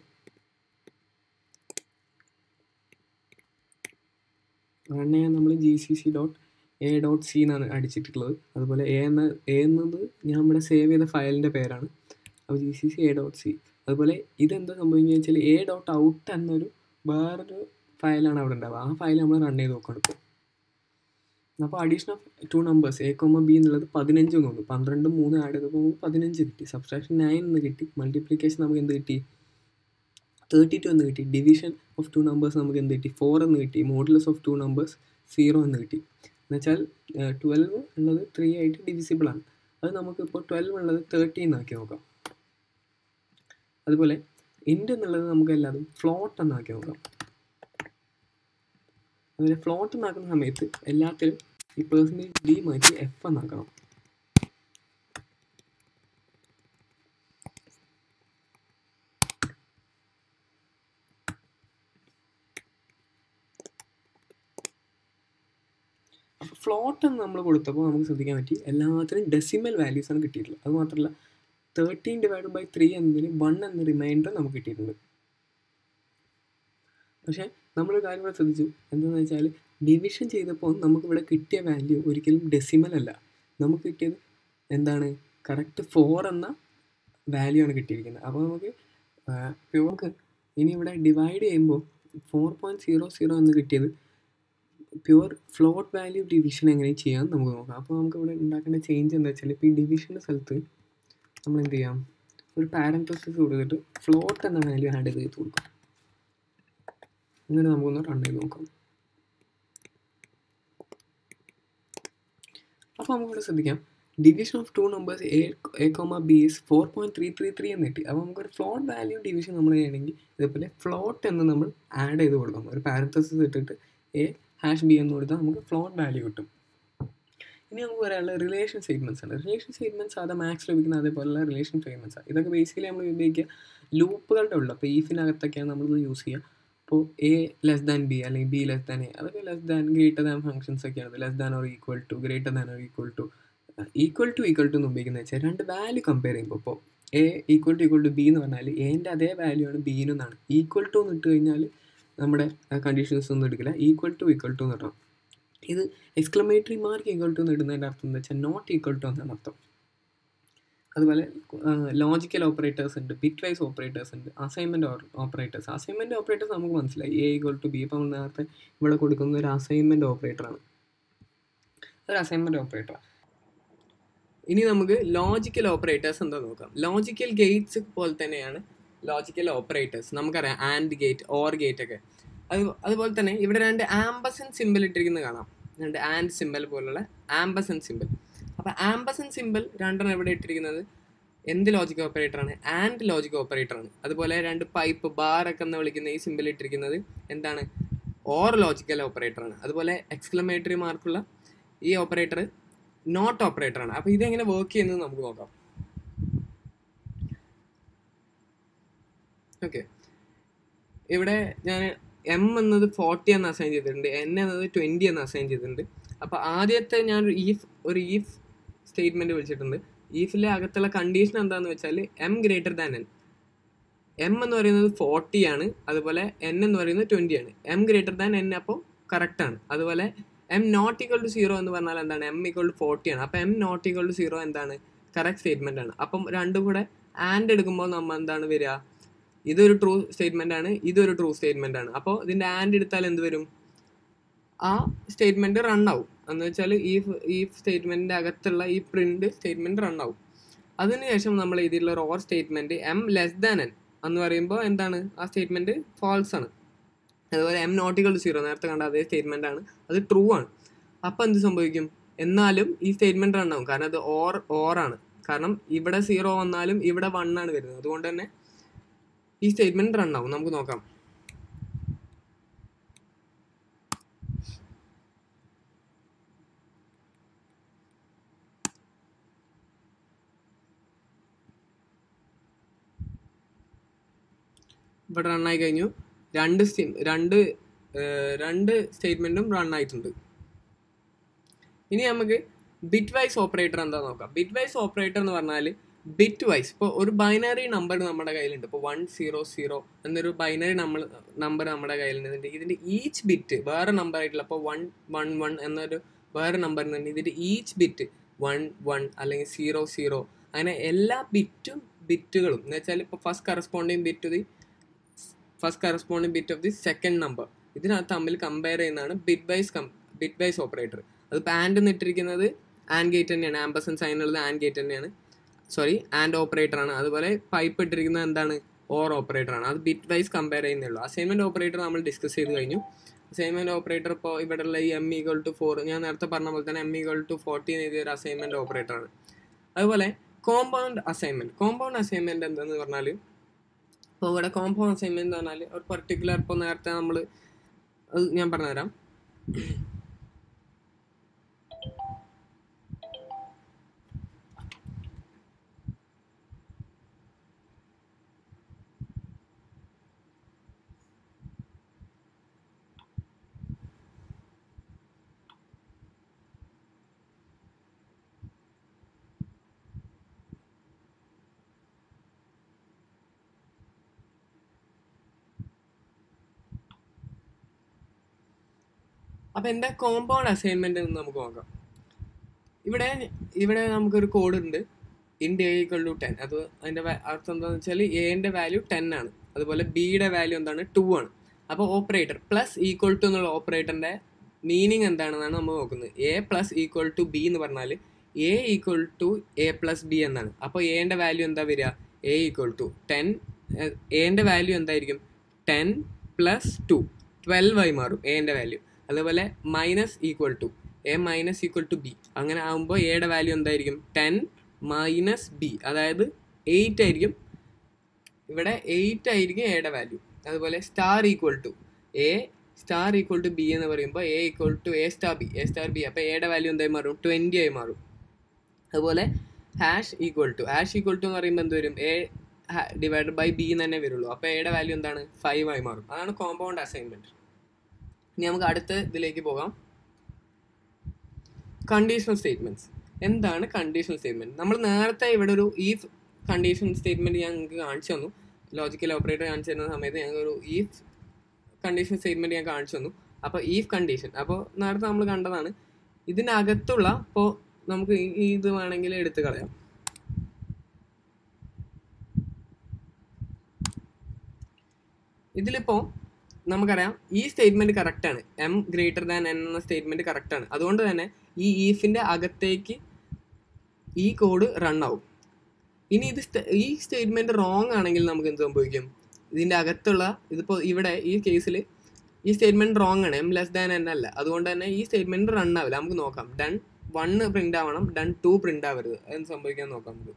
റൺ ചെയ്യാൻ നമ്മൾ G C C dot A dot C എന്നാണ് അടിച്ചിട്ടുള്ളത് അതുപോലെ എ എന്ന എ എന്നത് ഞാൻ ഇവിടെ സേവ് ചെയ്ത ഫയലിൻ്റെ പേരാണ് അപ്പോൾ G C C A dot C അതുപോലെ ഇതെന്താ സംഭവിക്കുക വെച്ചാൽ എ ഡോട്ട് ഔട്ട് എന്നൊരു വേറൊരു ഫയലാണ് അവിടെ ഉണ്ടാവുക ആ ഫയൽ നമ്മൾ റൺ ചെയ്ത് നോക്കണം ഇപ്പോൾ അപ്പോൾ addition of two numbers A comma B എന്നുള്ളത് പതിനഞ്ച് തോന്നുന്നു പന്ത്രണ്ട് മൂന്ന് ആഡ് ചെയ്തപ്പോൾ നമുക്ക് പതിനഞ്ച് കിട്ടി സബ്സ്ട്രാക്ഷൻ നയൻ എന്ന് കിട്ടി മൾട്ടിപ്ലിക്കേഷൻ നമുക്ക് എന്ത് കിട്ടി തേർട്ടി ടു എന്ന് കിട്ടി ഡിവിഷൻ ഓഫ് ടു നമ്പേഴ്സ് നമുക്ക് എന്ത് കിട്ടി ഫോർ എന്ന് കിട്ടി modulus of two numbers zero എന്ന് കിട്ടി എന്നുവെച്ചാൽ ട്വൽവ് ഉള്ളത് ത്രീ ആയിട്ട് ഡിവിസിബിൾ ആണ് അത് നമുക്കിപ്പോൾ ട്വൽവ് ഉള്ളത് തേർട്ടീൻ ആക്കി നോക്കാം അതുപോലെ ഇൻഡ് എന്നുള്ളത് നമുക്ക് എല്ലാതും ഫ്ലോട്ട് എന്നാക്കി നോക്കാം അതുപോലെ ഫ്ലോട്ട് എന്നാക്കുന്ന സമയത്ത് എല്ലാത്തിലും ഈ പേഴ്സൻറ്റേജ് ഡി മാറ്റി എഫ് എന്നാക്കണം അപ്പോൾ ഫ്ലോട്ട് എന്ന് നമ്മൾ കൊടുത്തപ്പോൾ നമുക്ക് ശ്രദ്ധിക്കാൻ പറ്റി എല്ലാത്തിനും ഡെസിമൽ വാല്യൂസ് ആണ് കിട്ടിയിട്ടുള്ളത് അത് മാത്രമല്ല തേർട്ടീൻ ഡിവൈഡ് ബൈ ത്രീ എന്നതിന് വൺ എന്ന റിമൈൻഡർ നമുക്ക് കിട്ടിയിട്ടുണ്ട് പക്ഷേ നമ്മളൊരു കാര്യം കൂടെ ശ്രദ്ധിച്ചു എന്താണെന്ന് വെച്ചാൽ ഡിവിഷൻ ചെയ്തപ്പോൾ നമുക്കിവിടെ കിട്ടിയ വാല്യൂ ഒരിക്കലും ഡെസിമൽ അല്ല നമുക്ക് കിട്ടിയത് എന്താണ് കറക്റ്റ് ഫോർ എന്ന വാല്യൂ ആണ് കിട്ടിയിരിക്കുന്നത് അപ്പോൾ നമുക്ക് പ്യൂർക്ക് ഇനി ഇവിടെ ഡിവൈഡ് ചെയ്യുമ്പോൾ ഫോർ പോയിൻറ്റ് സീറോ സീറോ എന്ന് കിട്ടിയത് പ്യുവർ ഫ്ലോട്ട് വാല്യൂ ഡിവിഷൻ എങ്ങനെ ചെയ്യാമെന്ന് നമുക്ക് നോക്കാം അപ്പോൾ നമുക്ക് ഇവിടെ ഉണ്ടാക്കേണ്ട ചേഞ്ച് എന്താ വെച്ചാൽ ഇപ്പോൾ ഈ ഡിവിഷൻ്റെ സ്ഥലത്ത് നമ്മൾ എന്ത് ചെയ്യാം ഒരു പാരൻറ്റോസിസ് കൊടുത്തിട്ട് ഫ്ലോട്ട് എന്ന വാല്യൂ ആഡ് ചെയ്ത് കൊടുക്കാം അങ്ങനെ നമുക്കൊന്ന് റൺ ചെയ്ത് നോക്കാം അപ്പോൾ നമുക്കിവിടെ ശ്രദ്ധിക്കാം division of two numbers A A comma B is four point three three three എന്ന് കിട്ടി അപ്പോൾ നമുക്കൊരു ഫ്ലോട്ട് വാല്യൂ ഡിവിഷൻ നമ്മൾ ചെയ്യണമെങ്കിൽ ഇതേപോലെ ഫ്ലോട്ട് എന്ന് നമ്മൾ ആഡ് ചെയ്ത് കൊടുക്കാം ഒരു പാരന്തസിസ് ഇട്ടിട്ട് എ ഹാഷ് ബി എന്ന് കൊടുത്താൽ നമുക്ക് ഫ്ലോട്ട് വാല്യൂ കിട്ടും ഇനി നമുക്ക് പറയാനുള്ള റിലേഷൻ സ്റ്റേറ്റ്മെൻറ്റ്സ് ആണ് റിലേഷൻ സ്റ്റേറ്റ്മെൻറ്റ്സ് സാധാ മാത്സ് ലഭിക്കുന്ന അതേപോലുള്ള റിലേഷൻ സ്റ്റേറ്റ്മെൻറ്റ്സ് ആണ് ഇതൊക്കെ ബേസിക്കലി നമ്മൾ ഉപയോഗിക്കുക ലൂപ്പുകളുടെ ഉള്ളു അപ്പോൾ ഈഫിനകത്തൊക്കെയാണ് നമ്മളിത് യൂസ് ചെയ്യുക അപ്പോൾ എ ലെസ് ദാൻ ബി അല്ലെങ്കിൽ ബി ലെസ് ദാൻ എ അതൊക്കെ less than greater than functions ഒക്കെയാണ് less than or equal to greater than or equal to equal to equal to എന്ന് ഉപയോഗിക്കുന്നത് വെച്ചാൽ രണ്ട് വാല്യൂ കമ്പയർ ചെയ്യുമ്പോൾ ഇപ്പോൾ A equal to equal to B എന്ന് പറഞ്ഞാൽ എൻ്റെ അതേ വാല്യൂ ആണ് ബീനും എന്നാണ് ഈക്വൽ ടു എന്ന് ഇട്ട് കഴിഞ്ഞാൽ നമ്മുടെ കണ്ടീഷൻസ് ഒന്നും എടുക്കില്ല ഈക്വൽ ടു ഈക്വൽ ടു എന്ന് പറഞ്ഞാൽ ഇത് എക്സ്ക്ലമേറ്ററി മാർക്ക് ഈക്വൽ ടു എന്ന് ഇടുന്നതിൻ്റെ അർത്ഥം എന്താ വെച്ചാൽ നോട്ട് ഈക്വൽ ടു എന്നാണ് അർത്ഥം അതുപോലെ ലോജിക്കൽ ഓപ്പറേറ്റേഴ്സ് ഉണ്ട് ബിറ്റ് വൈസ് ഓപ്പറേറ്റേഴ്സ് ഉണ്ട് അസൈൻമെൻറ്റ് ഓപ്പറേറ്റേഴ്സ് അസൈൻമെൻറ്റ് ഓപ്പറേറ്റേഴ്സ് നമുക്ക് മനസ്സിലായി എ ഈക്വൽ ടു ബി ഇപ്പം നേരത്തെ ഇവിടെ കൊടുക്കുന്ന ഒരു അസൈൻമെൻറ്റ് ഓപ്പറേറ്ററാണ് ഒരു അസൈൻമെൻറ്റ് ഓപ്പറേറ്ററാണ് ഇനി നമുക്ക് ലോജിക്കൽ ഓപ്പറേറ്റേഴ്സ് എന്താ നോക്കാം ലോജിക്കൽ ഗേറ്റ്സ് പോലെ തന്നെയാണ് ലോജിക്കൽ ഓപ്പറേറ്റേഴ്സ് നമുക്കറിയാം ആൻഡ് ഗേറ്റ് ഓർ ഗേറ്റ് ഒക്കെ അത് അതുപോലെ തന്നെ ഇവിടെ രണ്ട് ആംബസൻ സിമ്പിൾ ഇട്ടിരിക്കുന്നത് കാണാം രണ്ട് ആൻഡ് സിമ്പിൾ പോലുള്ള ആംബസൻ സിമ്പിൾ അപ്പോൾ ആംബസൻ സിമ്പിൾ രണ്ടെണ്ണം എവിടെ ഇട്ടിരിക്കുന്നത് എന്ത് ലോജിക് ഓപ്പറേറ്ററാണ് ആൻഡ് ലോജിക് ഓപ്പറേറ്ററാണ് അതുപോലെ രണ്ട് പൈപ്പ് ബാർ ഒക്കെ എന്ന് വിളിക്കുന്ന ഈ സിമ്പിൾ ഇട്ടിരിക്കുന്നത് എന്താണ് ഓർ ലോജിക്കൽ ഓപ്പറേറ്ററാണ് അതുപോലെ എക്സ്ക്ലമേറ്ററി മാർക്കുള്ള ഈ ഓപ്പറേറ്റർ നോട്ട് ഓപ്പറേറ്ററാണ് അപ്പോൾ ഇതെങ്ങനെ വർക്ക് ചെയ്യുന്നത് നമുക്ക് നോക്കാം ഓക്കെ ഇവിടെ ഞാൻ എം എന്നത് ഫോർട്ടി എന്ന് അസൈൻ ചെയ്തിട്ടുണ്ട് എൻ എന്നത് ട്വൻറ്റി എന്ന് അസൈൻ ചെയ്തിട്ടുണ്ട് അപ്പോൾ ആദ്യത്തെ ഞാൻ ഒരു ഈഫ് ഒരു ഈഫ് സ്റ്റേറ്റ്മെൻറ്റ് വിളിച്ചിട്ടുണ്ട് ഈഫിലെ അകത്തുള്ള കണ്ടീഷൻ എന്താണെന്ന് വെച്ചാൽ M greater than N M എന്ന് പറയുന്നത് ഫോർട്ടി ആണ് അതുപോലെ എൻ എന്ന് പറയുന്നത് ട്വൻറ്റി ആണ് എം ഗ്രേറ്റർ ദാൻ എൻ അപ്പോൾ കറക്റ്റ് ആണ് അതുപോലെ M not equal to zero എന്ന് പറഞ്ഞാൽ എന്താണ് എം ഈക്വൽ ടു ഫോർട്ടി ആണ് അപ്പോൾ M not equal to zero എന്താണ് കറക്റ്റ് സ്റ്റേറ്റ്മെൻ്റ് ആണ് അപ്പം രണ്ടും കൂടെ ആൻഡ് എടുക്കുമ്പോൾ നമ്മൾ എന്താണ് വരിക ഇതൊരു ട്രൂ സ്റ്റേറ്റ്മെൻ്റ് ആണ് ഇതൊരു ട്രൂ സ്റ്റേറ്റ്മെൻ്റ് ആണ് അപ്പോൾ ഇതിൻ്റെ ആൻഡ് എടുത്താൽ എന്ത് വരും ആ സ്റ്റേറ്റ്മെൻറ്റ് റൺ ആവും എന്ന് വെച്ചാൽ ഈ ഈ സ്റ്റേറ്റ്മെൻറ്റിൻ്റെ അകത്തുള്ള ഈ പ്രിൻ്റ് സ്റ്റേറ്റ്മെൻറ്റ് റൺ ആവും അതിനുശേഷം നമ്മൾ ഇതിലുള്ള ഒരു or statement M less than N എന്ന് പറയുമ്പോൾ എന്താണ് ആ സ്റ്റേറ്റ്മെൻറ്റ് ഫാൾസ് ആണ് അതുപോലെ എം നോട്ടിക്കൽ ടു സീറോ നേരത്തെ കണ്ട അതേ സ്റ്റേറ്റ്മെൻ്റ് ആണ് അത് ട്രൂ ആണ് അപ്പോൾ എന്ത് സംഭവിക്കും എന്നാലും ഈ സ്റ്റേറ്റ്മെൻറ്റ് റൺ ആവും കാരണം അത് ഓർ ഓർ ആണ് കാരണം ഇവിടെ സീറോ വന്നാലും ഇവിടെ വൺ ആണ് വരുന്നത് അതുകൊണ്ട് തന്നെ ഈ സ്റ്റേറ്റ്മെൻറ്റ് റൺ ആവും നമുക്ക് നോക്കാം ഇവിടെ റൺ ആയി കഴിഞ്ഞു രണ്ട് സ്റ്റീം രണ്ട് രണ്ട് സ്റ്റേറ്റ്മെൻറ്റും റൺ ആയിട്ടുണ്ട് ഇനി നമുക്ക് ബിറ്റ് വൈസ് ഓപ്പറേറ്റർ എന്താ നോക്കാം ബിറ്റ് വൈസ് ഓപ്പറേറ്റർ എന്ന് പറഞ്ഞാൽ ബിറ്റ് വൈസ് ഇപ്പോൾ ഒരു ബൈനറി നമ്പർ നമ്മുടെ കയ്യിലുണ്ട് ഇപ്പോൾ വൺ സീറോ സീറോ എന്നൊരു ബൈനറി നമ്മൾ നമ്പർ നമ്മുടെ കയ്യിലുണ്ട് ഇതിൻ്റെ ഈച്ച് ബിറ്റ് വേറെ നമ്പർ ആയിട്ടുള്ള അപ്പോൾ വൺ വൺ വൺ എന്നൊരു വേറെ നമ്പറിനുണ്ട് ഇതിൻ്റെ ഈച്ച് ബിറ്റ് വൺ വൺ അല്ലെങ്കിൽ സീറോ സീറോ അങ്ങനെ എല്ലാ ബിറ്റും ബിറ്റുകളും എന്ന് വെച്ചാൽ ഇപ്പോൾ first corresponding bit to the first corresponding bit of the second number ഇതിനകത്ത് തമ്മിൽ കമ്പയർ ചെയ്യുന്നതാണ് ബിറ്റ് വൈസ് കം ബിറ്റ് വൈസ് ഓപ്പറേറ്റർ അതിപ്പോൾ ആൻഡ് എന്നിട്ടിരിക്കുന്നത് ആൻഡ് ഗേറ്റ് തന്നെയാണ് ആംബസൺ സൈൻ ഉള്ളത് ആൻഡ് ഗേറ്റ് തന്നെയാണ് സോറി ആൻഡ് ഓപ്പറേറ്റർ ആണ് അതുപോലെ പൈപ്പ് ഇട്ടിരിക്കുന്നത് എന്താണ് ഓർ ഓപ്പറേറ്റർ ആണ് അത് ബിറ്റ് വൈസ് കമ്പയർ ചെയ്യുന്നേ ഉള്ളൂ അസൈൻമെൻറ്റ് ഓപ്പറേറ്റർ നമ്മൾ ഡിസ്കസ് ചെയ്ത് കഴിഞ്ഞു അസൈൻമെൻറ്റ് ഓപ്പറേറ്റർ ഇപ്പോൾ ഇവിടെയുള്ള ഈ എം ഈക്വൽ ടു ഫോർ ഞാൻ നേരത്തെ പറഞ്ഞ പോലെ തന്നെ എം ഈക്വൽ ടു ഫോർട്ടീൻ എഴുതിയ ഒരു അസൈൻമെൻറ്റ് ഓപ്പറേറ്റർ ആണ് അതുപോലെ കോമ്പൗണ്ട് അസൈൻമെൻറ്റ് കോമ്പൗണ്ട് അസൈൻമെൻറ്റ് എന്താണെന്ന് പറഞ്ഞാൽ ഇപ്പോൾ ഇവിടെ കോമ്പൗണ്ട് അസൈൻമെൻറ്റ് എന്ന് പറഞ്ഞാൽ ഒരു പെർട്ടിക്കുലർ ഇപ്പോൾ നേരത്തെ നമ്മൾ അത് ഞാൻ പറഞ്ഞുതരാം അപ്പോൾ എന്താ കോമ്പൗണ്ട് അസൈൻമെന്റ് എന്ന് നമുക്ക് നോക്കാം ഇവിടെ ഇവിടെ നമുക്കൊരു കോഡ് ഉണ്ട് ഇൻഡ് എ ഈക്വൽ ടു ടെൻ അത് അതിൻ്റെ അർത്ഥം എന്താണെന്ന് വെച്ചാൽ എൻ്റെ വാല്യൂ ടെൻ ആണ് അതുപോലെ ബിയുടെ വാല്യൂ എന്താണ് ടു ആണ് അപ്പോൾ ഓപ്പറേറ്റർ പ്ലസ് ഈക്വൽ ടു എന്നുള്ള ഓപ്പറേറ്ററിൻ്റെ മീനിങ് എന്താണെന്നാണ് നമ്മൾ നോക്കുന്നത് A plus equal to B എന്ന് പറഞ്ഞാൽ A equal to A plus B എന്നാണ് അപ്പോൾ എൻ്റെ വാല്യൂ എന്താ വരിക എ ഈക്വൽ ടു ടെൻ എൻ്റെ വാല്യൂ എന്തായിരിക്കും ടെൻ പ്ലസ് ടു ട്വൽവ് ആയി മാറും എൻ്റെ വാല്യൂ അതുപോലെ minus equal to A minus equal to B അങ്ങനെ ആകുമ്പോൾ എയുടെ വാല്യൂ എന്തായിരിക്കും ടെൻ മൈനസ് ബി അതായത് എയ്റ്റ് ആയിരിക്കും ഇവിടെ എയ്റ്റ് ആയിരിക്കും എയുടെ വാല്യൂ അതുപോലെ star equal to A star equal to B എന്ന് പറയുമ്പോൾ A equal to A star B A star B അപ്പോൾ എയുടെ വാല്യൂ എന്തായി മാറും ട്വൻറ്റി ആയി മാറും അതുപോലെ hash equal to hash equal to എന്ന് പറയുമ്പോൾ എന്ത് വരും എ ഡിവൈഡ് ബൈ ബി എന്ന് തന്നെ വരുള്ളൂ അപ്പോൾ എയുടെ വാല്യൂ എന്താണ് ഫൈവ് ആയി മാറും അതാണ് കോമ്പൗണ്ട് അസൈൻമെൻറ്റ് ഇനി നമുക്ക് അടുത്ത ഇതിലേക്ക് പോകാം കണ്ടീഷണൽ സ്റ്റേറ്റ്മെൻറ്റ്സ് എന്താണ് കണ്ടീഷണൽ സ്റ്റേറ്റ്മെൻറ്റ് നമ്മൾ നേരത്തെ ഇവിടെ ഒരു ഈ കണ്ടീഷൻ സ്റ്റേറ്റ്മെൻറ്റ് ഞാൻ നിങ്ങൾക്ക് കാണിച്ചു തന്നു ലോജിക്കൽ ഓപ്പറേറ്റർ കാണിച്ചു തരുന്ന സമയത്ത് ഞങ്ങൾക്ക് ഒരു ഈ കണ്ടീഷൻ സ്റ്റേറ്റ്മെൻറ്റ് ഞാൻ കാണിച്ചു തന്നു അപ്പോൾ ഈ കണ്ടീഷൻ അപ്പോൾ നേരത്തെ നമ്മൾ കണ്ടതാണ് ഇതിനകത്തുള്ള ഇപ്പോൾ നമുക്ക് ഈ ഇത് വേണമെങ്കിൽ എടുത്ത് കളയാം ഇതിലിപ്പോൾ നമുക്കറിയാം ഈ സ്റ്റേറ്റ്മെന്റ് കറക്റ്റ് ആണ് എം ഗ്രേറ്റർ ദാൻ എൻ എന്ന സ്റ്റേറ്റ്മെന്റ് കറക്റ്റ് ആണ് അതുകൊണ്ട് തന്നെ ഈ ഈഫിന്റെ അകത്തേക്ക് ഈ കോഡ് റൺ ആവും ഇനി ഇത് ഈ സ്റ്റേറ്റ്മെന്റ് റോങ് ആണെങ്കിൽ നമുക്ക് എന്ത് സംഭവിക്കും ഇതിന്റെ അകത്തുള്ള ഇതിപ്പോൾ ഇവിടെ ഈ കേസിൽ ഈ സ്റ്റേറ്റ്മെന്റ് റോങ് ആണ് എം ലെസ് ദാൻ എൻ അല്ല അതുകൊണ്ട് തന്നെ ഈ സ്റ്റേറ്റ്മെന്റ് റൺ ആവില്ല നമുക്ക് നോക്കാം ഡൺ വണ്ണ് പ്രിന്റ് ആവണം ഡൺ ടു പ്രിന്റ് ആവരുത് എന്ത് സംഭവിക്കാൻ നോക്കാം നമുക്ക്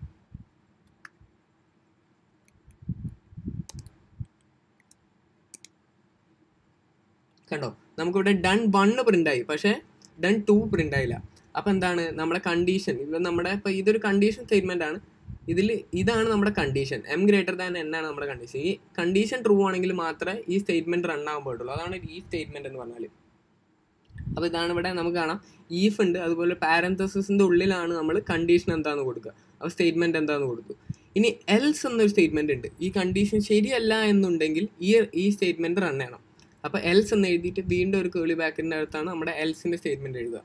കണ്ടോ നമുക്കിവിടെ ഡൺ വണ്ണ് പ്രിന്റ് ആയി പക്ഷേ ഡൺ ടു പ്രിന്റ് ആയില്ല അപ്പൊ എന്താണ് നമ്മുടെ കണ്ടീഷൻ ഇത് നമ്മുടെ ഇപ്പൊ ഇതൊരു കണ്ടീഷൻ സ്റ്റേറ്റ്മെന്റ് ആണ് ഇതിൽ ഇതാണ് നമ്മുടെ condition M greater than N ആണ് നമ്മുടെ കണ്ടീഷൻ ഈ കണ്ടീഷൻ ട്രൂ ആണെങ്കിൽ മാത്രമേ ഈ സ്റ്റേറ്റ്മെന്റ് റൺ ആകാൻ പാടുള്ളൂ അതാണ് ഈ സ്റ്റേറ്റ്മെന്റ് എന്ന് പറഞ്ഞാൽ അപ്പോൾ ഇതാണ് ഇവിടെ നമുക്ക് കാണാം ഈഫ് ഉണ്ട് അതുപോലെ പാരന്തസിന്റെ ഉള്ളിലാണ് നമ്മൾ കണ്ടീഷൻ എന്താന്ന് കൊടുക്കുക അപ്പോൾ സ്റ്റേറ്റ്മെന്റ് എന്താന്ന് കൊടുത്തു ഇനി എൽസ് എന്നൊരു സ്റ്റേറ്റ്മെന്റ് ഉണ്ട് ഈ കണ്ടീഷൻ ശരിയല്ല എന്നുണ്ടെങ്കിൽ ഈ ഈ സ്റ്റേറ്റ്മെന്റ് റൺ ചെയ്യണം അപ്പോൾ എൽസ് എന്ന് എഴുതിയിട്ട് വീണ്ടും ഒരു കേളി ബാക്കിൻ്റെ അടുത്താണ് നമ്മുടെ എൽസിൻ്റെ സ്റ്റേറ്റ്മെന്റ് എഴുതുക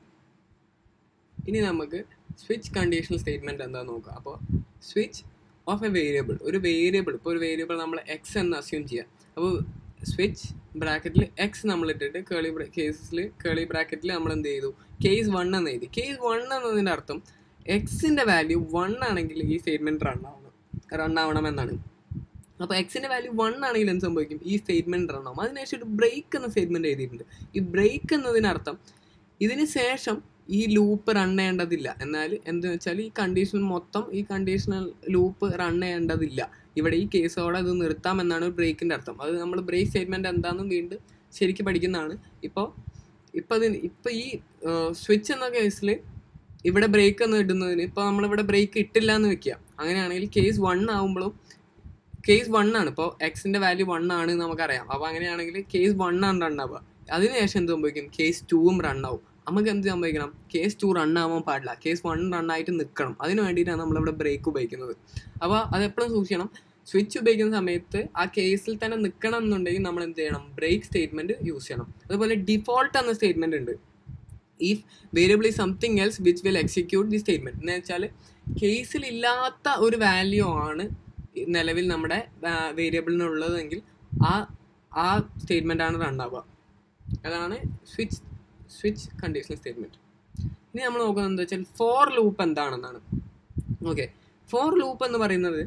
ഇനി നമുക്ക് സ്വിച്ച് കണ്ടീഷണൽ സ്റ്റേറ്റ്മെന്റ് എന്താന്ന് നോക്കാം അപ്പോൾ സ്വിച്ച് ഓഫ് എ വേരിയബിൾ ഒരു വേരിയബിൾ ഇപ്പോൾ ഒരു വേരിയബിൾ നമ്മൾ എക്സ് എന്ന് അസ്യൂം ചെയ്യാം അപ്പോൾ സ്വിച്ച് ബ്രാക്കറ്റിൽ എക്സ് നമ്മൾ ഇട്ടിട്ട് കേളി കേസിൽ കേളി ബ്രാക്കറ്റിൽ നമ്മൾ എന്ത് ചെയ്തു കേസ് വൺ എന്ന് എഴുതി കേസ് വൺ എന്നതിൻ്റെ അർത്ഥം എക്സിൻ്റെ വാല്യൂ വൺ ആണെങ്കിൽ ഈ സ്റ്റേറ്റ്മെന്റ് റൺ ആവണം റൺ ആവണം എന്നാണ് അപ്പോൾ എക്സിൻ്റെ വാല്യൂ വൺ ആണെങ്കിൽ എന്ത് സംഭവിക്കും ഈ സ്റ്റേറ്റ്മെന്റ് റൺ ആവും അതിനുശേഷം ഒരു ബ്രേക്ക് എന്ന സ്റ്റേറ്റ്മെന്റ് എഴുതിയിട്ടുണ്ട് ഈ ബ്രേക്ക് എന്നതിനർത്ഥം ഇതിന് ശേഷം ഈ ലൂപ്പ് റൺ ചെയ്യേണ്ടതില്ല എന്നാൽ എന്തെന്ന് വെച്ചാൽ ഈ കണ്ടീഷൻ മൊത്തം ഈ കണ്ടീഷണൽ ലൂപ്പ് റൺ ചെയ്യേണ്ടതില്ല ഇവിടെ ഈ കേസോടെ ഇത് നിർത്താം എന്നാണ് ഒരു ബ്രേക്കിൻ്റെ അർത്ഥം അത് നമ്മൾ ബ്രേക്ക് സ്റ്റേറ്റ്മെൻറ്റ് എന്താണെന്നും വീണ്ടും ശരിക്കും പഠിക്കുന്നതാണ് ഇപ്പോൾ ഇപ്പോൾ അതിന് ഇപ്പോൾ ഈ സ്വിച്ച് എന്ന കേസിൽ ഇവിടെ ബ്രേക്ക് എന്ന് ഇടുന്നതിന് ഇപ്പോൾ നമ്മളിവിടെ ബ്രേക്ക് ഇട്ടില്ല എന്ന് വെക്കുക അങ്ങനെയാണെങ്കിൽ കേസ് വൺ ആകുമ്പോഴും കേസ് വൺ ആണ് ഇപ്പോൾ എക്സിൻ്റെ വാല്യൂ വൺ ആണ് നമുക്കറിയാം അപ്പോൾ അങ്ങനെയാണെങ്കിൽ കേസ് വൺ ആണ് റൺ ആവുക അതിനുശേഷം എന്ത് സംഭവിക്കും കേസ് ടൂവും റൺ ആവും നമുക്ക് എന്ത് സംഭവിക്കണം കേസ് ടു റൺ ആവാൻ പാടില്ല കേസ് വൺ റൺ ആയിട്ട് നിൽക്കണം അതിന് വേണ്ടിയിട്ടാണ് നമ്മളിവിടെ ബ്രേക്ക് ഉപയോഗിക്കുന്നത് അപ്പോൾ അത് എപ്പോഴും സൂക്ഷിക്കണം സ്വിച്ച് ഉപയോഗിക്കുന്ന സമയത്ത് ആ കേസിൽ തന്നെ നിൽക്കണം എന്നുണ്ടെങ്കിൽ നമ്മൾ എന്ത് ചെയ്യണം ബ്രേക്ക് സ്റ്റേറ്റ്മെന്റ് യൂസ് ചെയ്യണം അതുപോലെ ഡിഫോൾട്ട് എന്ന സ്റ്റേറ്റ്മെന്റ് ഉണ്ട് if variable is something else which will execute the statement എന്ന് വെച്ചാൽ കേസിൽ ഇല്ലാത്ത ഒരു വാല്യൂ ആണ് നിലവിൽ നമ്മുടെ വേരിയബിളിനുള്ളതെങ്കിൽ ആ ആ സ്റ്റേറ്റ്മെന്റ് ആണ് റൺ ആവുക അതാണ് സ്വിച്ച് സ്വിച്ച് കണ്ടീഷണൽ സ്റ്റേറ്റ്മെന്റ് ഇനി നമ്മൾ നോക്കുന്നത് എന്താ വെച്ചാൽ ഫോർ ലൂപ്പ് എന്താണെന്നാണ് ഓക്കെ ഫോർ ലൂപ്പ് എന്ന് പറയുന്നത്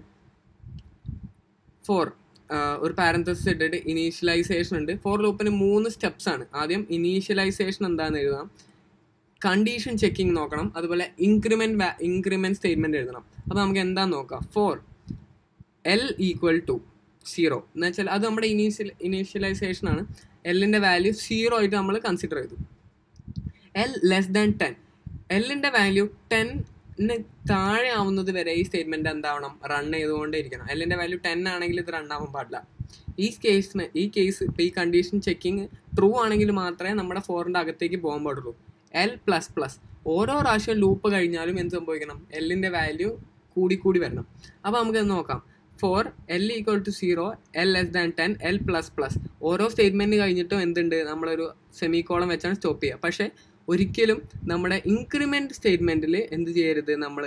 ഫോർ ഒരു പാരന്തസിസ് ഇട്ടിട്ട് ഇനീഷ്യലൈസേഷൻ ഉണ്ട് ഫോർ ലൂപ്പിന് മൂന്ന് സ്റ്റെപ്സ് ആണ് ആദ്യം ഇനീഷ്യലൈസേഷൻ എന്താണെന്ന് എഴുതാം കണ്ടീഷൻ ചെക്കിംഗ് നോക്കണം അതുപോലെ ഇൻക്രിമെന്റ് ഇൻക്രിമെന്റ് സ്റ്റേറ്റ്മെന്റ് എഴുതണം അപ്പോൾ നമുക്ക് എന്താന്ന് നോക്കാം for L equal to zero എന്ന് വെച്ചാൽ അത് നമ്മുടെ ഇനീഷ്യൽ ഇനീഷ്യലൈസേഷൻ ആണ് എല്ലിൻ്റെ വാല്യൂ സീറോ ആയിട്ട് നമ്മൾ കൺസിഡർ ചെയ്തു എൽ ലെസ് ദാൻ ടെൻ എല്ലിൻ്റെ വാല്യൂ ടെന്നിന് താഴെ ആവുന്നത് വരെ ഈ സ്റ്റേറ്റ്മെൻറ്റ് എന്താവണം റൺ ചെയ്തുകൊണ്ടേ ഇരിക്കണം എല്ലിൻ്റെ വാല്യൂ ടെൻ ആണെങ്കിൽ ഇത് റൺ ആവാൻ പാടില്ല ഈ കേസിന് ഈ കേസ് ഇപ്പോൾ ഈ കണ്ടീഷൻ ചെക്കിങ് ട്രൂ ആണെങ്കിൽ മാത്രമേ നമ്മുടെ ഫോറിൻ്റെ അകത്തേക്ക് പോകാൻ പാടുള്ളൂ എൽ പ്ലസ് പ്ലസ് ഓരോ പ്രാവശ്യം ലൂപ്പ് കഴിഞ്ഞാലും എന്ത് സംഭവിക്കണം എല്ലിൻ്റെ വാല്യൂ കൂടി കൂടി വരണം അപ്പോൾ നമുക്ക് നോക്കാം for L equal to zero L less than ten L plus plus ഓരോ സ്റ്റേറ്റ്മെൻറ്റ് കഴിഞ്ഞിട്ടും എന്തുണ്ട് നമ്മളൊരു സെമി കോളം വെച്ചാണ് സ്റ്റോപ്പ് ചെയ്യുക പക്ഷേ ഒരിക്കലും നമ്മുടെ ഇൻക്രിമെൻറ്റ് സ്റ്റേറ്റ്മെൻറ്റിൽ എന്ത് ചെയ്യരുത് നമ്മൾ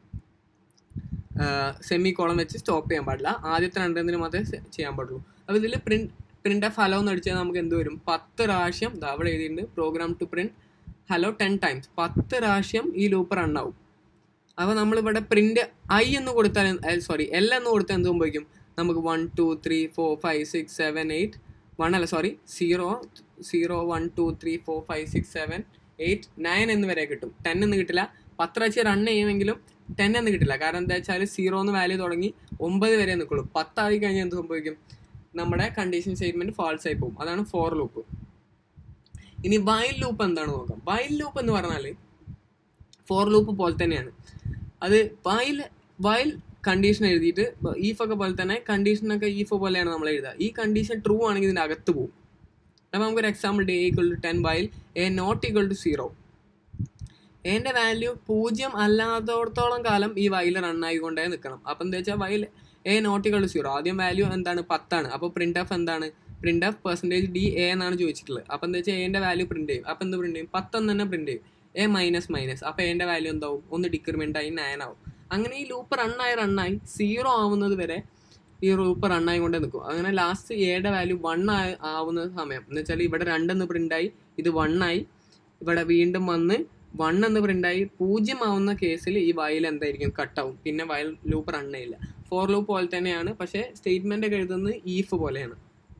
സെമി കോളം വെച്ച് സ്റ്റോപ്പ് ചെയ്യാൻ പാടില്ല ആദ്യത്തെ രണ്ടെണ്ണത്തിന് മാത്രമേ se- ചെയ്യാൻ പാടുള്ളൂ അപ്പോൾ ഇതിൽ പ്രിന്റ് പ്രിന്റ് എഫ് ഹലോ എന്ന് അടിച്ചാൽ നമുക്ക് എന്ത് വരും പത്ത് പ്രാവശ്യം ദാ അവിടെ എഴുതിയിട്ടുണ്ട് program to print hello ten times പത്ത് പ്രാവശ്യം ഈ ലൂപ്പ് റൺ ആവും അപ്പോൾ നമ്മളിവിടെ പ്രിന്റ് ഐ എന്ന് കൊടുത്താൽ സോറി എൽ എന്ന് കൊടുത്താൽ എന്ത് സംഭവിക്കും നമുക്ക് one two three four five six seven eight one അല്ല sorry zero zero one two three four five six seven eight nine എന്ന് വരെ കിട്ടും ടെൻ എന്ന് കിട്ടില്ല പത്ത് പ്രാവശ്യം റൺ ചെയ്യുമെങ്കിലും ടെൻ എന്ന് കിട്ടില്ല കാരണം എന്താ വെച്ചാൽ സീറോ എന്ന് വാല്യൂ തുടങ്ങി ഒമ്പത് വരെ നിൽക്കുള്ളൂ പത്തായി കഴിഞ്ഞാൽ എന്ത് സംഭവിക്കും നമ്മുടെ കണ്ടീഷൻ സ്റ്റേറ്റ്മെന്റ് ഫാൾസ് ആയി പോകും അതാണ് ഫോർ ലൂപ്പ് ഇനി വൈൽ ലൂപ്പ് എന്താണ് നോക്കാം വൈൽ ലൂപ്പ് എന്ന് പറഞ്ഞാൽ ഫോർ ലൂപ്പ് പോലെ തന്നെയാണ് അത് വൈൽ വൈൽ കണ്ടീഷൻ എഴുതിയിട്ട് ഈഫ് ഒക്കെ പോലെ തന്നെ കണ്ടീഷനൊക്കെ ഈഫ് പോലെയാണ് നമ്മൾ എഴുതുക ഈ കണ്ടീഷൻ ട്രൂ ആണെങ്കിൽ ഇതിൻ്റെ അകത്ത് പോകും അപ്പോൾ നമുക്കൊരു example day equal to ten while A not equal to zero എൻ്റെ വാല്യൂ പൂജ്യം അല്ലാത്തടത്തോളം കാലം ഈ വൈൽ റൺ ആയിക്കൊണ്ടേ നിൽക്കണം അപ്പം എന്താ വെച്ചാൽ while A not equal to zero ആദ്യം വാല്യൂ എന്താണ് പത്താണ് അപ്പോൾ പ്രിന്റ് ഓഫ് എന്താണ് printf percentage D A എന്നാണ് ചോദിച്ചിട്ടുള്ളത് അപ്പം എന്താ വെച്ചാൽ എൻ്റെ വാല്യൂ പ്രിന്റ് ചെയ്യും അപ്പം എന്ത് പ്രിന്റ് ചെയ്യും പത്തെന്ന് തന്നെ പ്രിന്റ് ചെയ്യും എ മൈനസ് മൈനസ് അപ്പോൾ എൻ്റെ വാല്യൂ എന്താവും ഒന്ന് ഡിക്രിമെൻ്റ് ആയി നയൻ ആവും അങ്ങനെ ഈ ലൂപ്പ് റണ്ണായി റണ്ണായി സീറോ ആവുന്നത് വരെ ഈ ലൂപ്പ് റണ്ണായി കൊണ്ടേ നിൽക്കും അങ്ങനെ ലാസ്റ്റ് എയുടെ വാല്യൂ വൺ ആവുന്ന സമയം എന്ന് വെച്ചാൽ ഇവിടെ രണ്ടെന്ന് പ്രിന്റ് ആയി ഇത് വൺ ആയി ഇവിടെ വീണ്ടും വന്ന് വൺ എന്ന് പ്രിന്റ് ആയി പൂജ്യം ആവുന്ന കേസിൽ ഈ വയൽ എന്തായിരിക്കും കട്ടാവും പിന്നെ വയൽ ലൂപ്പ് റൺ ചെയ്യില്ല ഫോർ ലൂപ്പ് പോലെ തന്നെയാണ് പക്ഷേ സ്റ്റേറ്റ്മെന്റ് ഒക്കെ എഴുതുന്നത് ഈഫ് പോലെയാണ്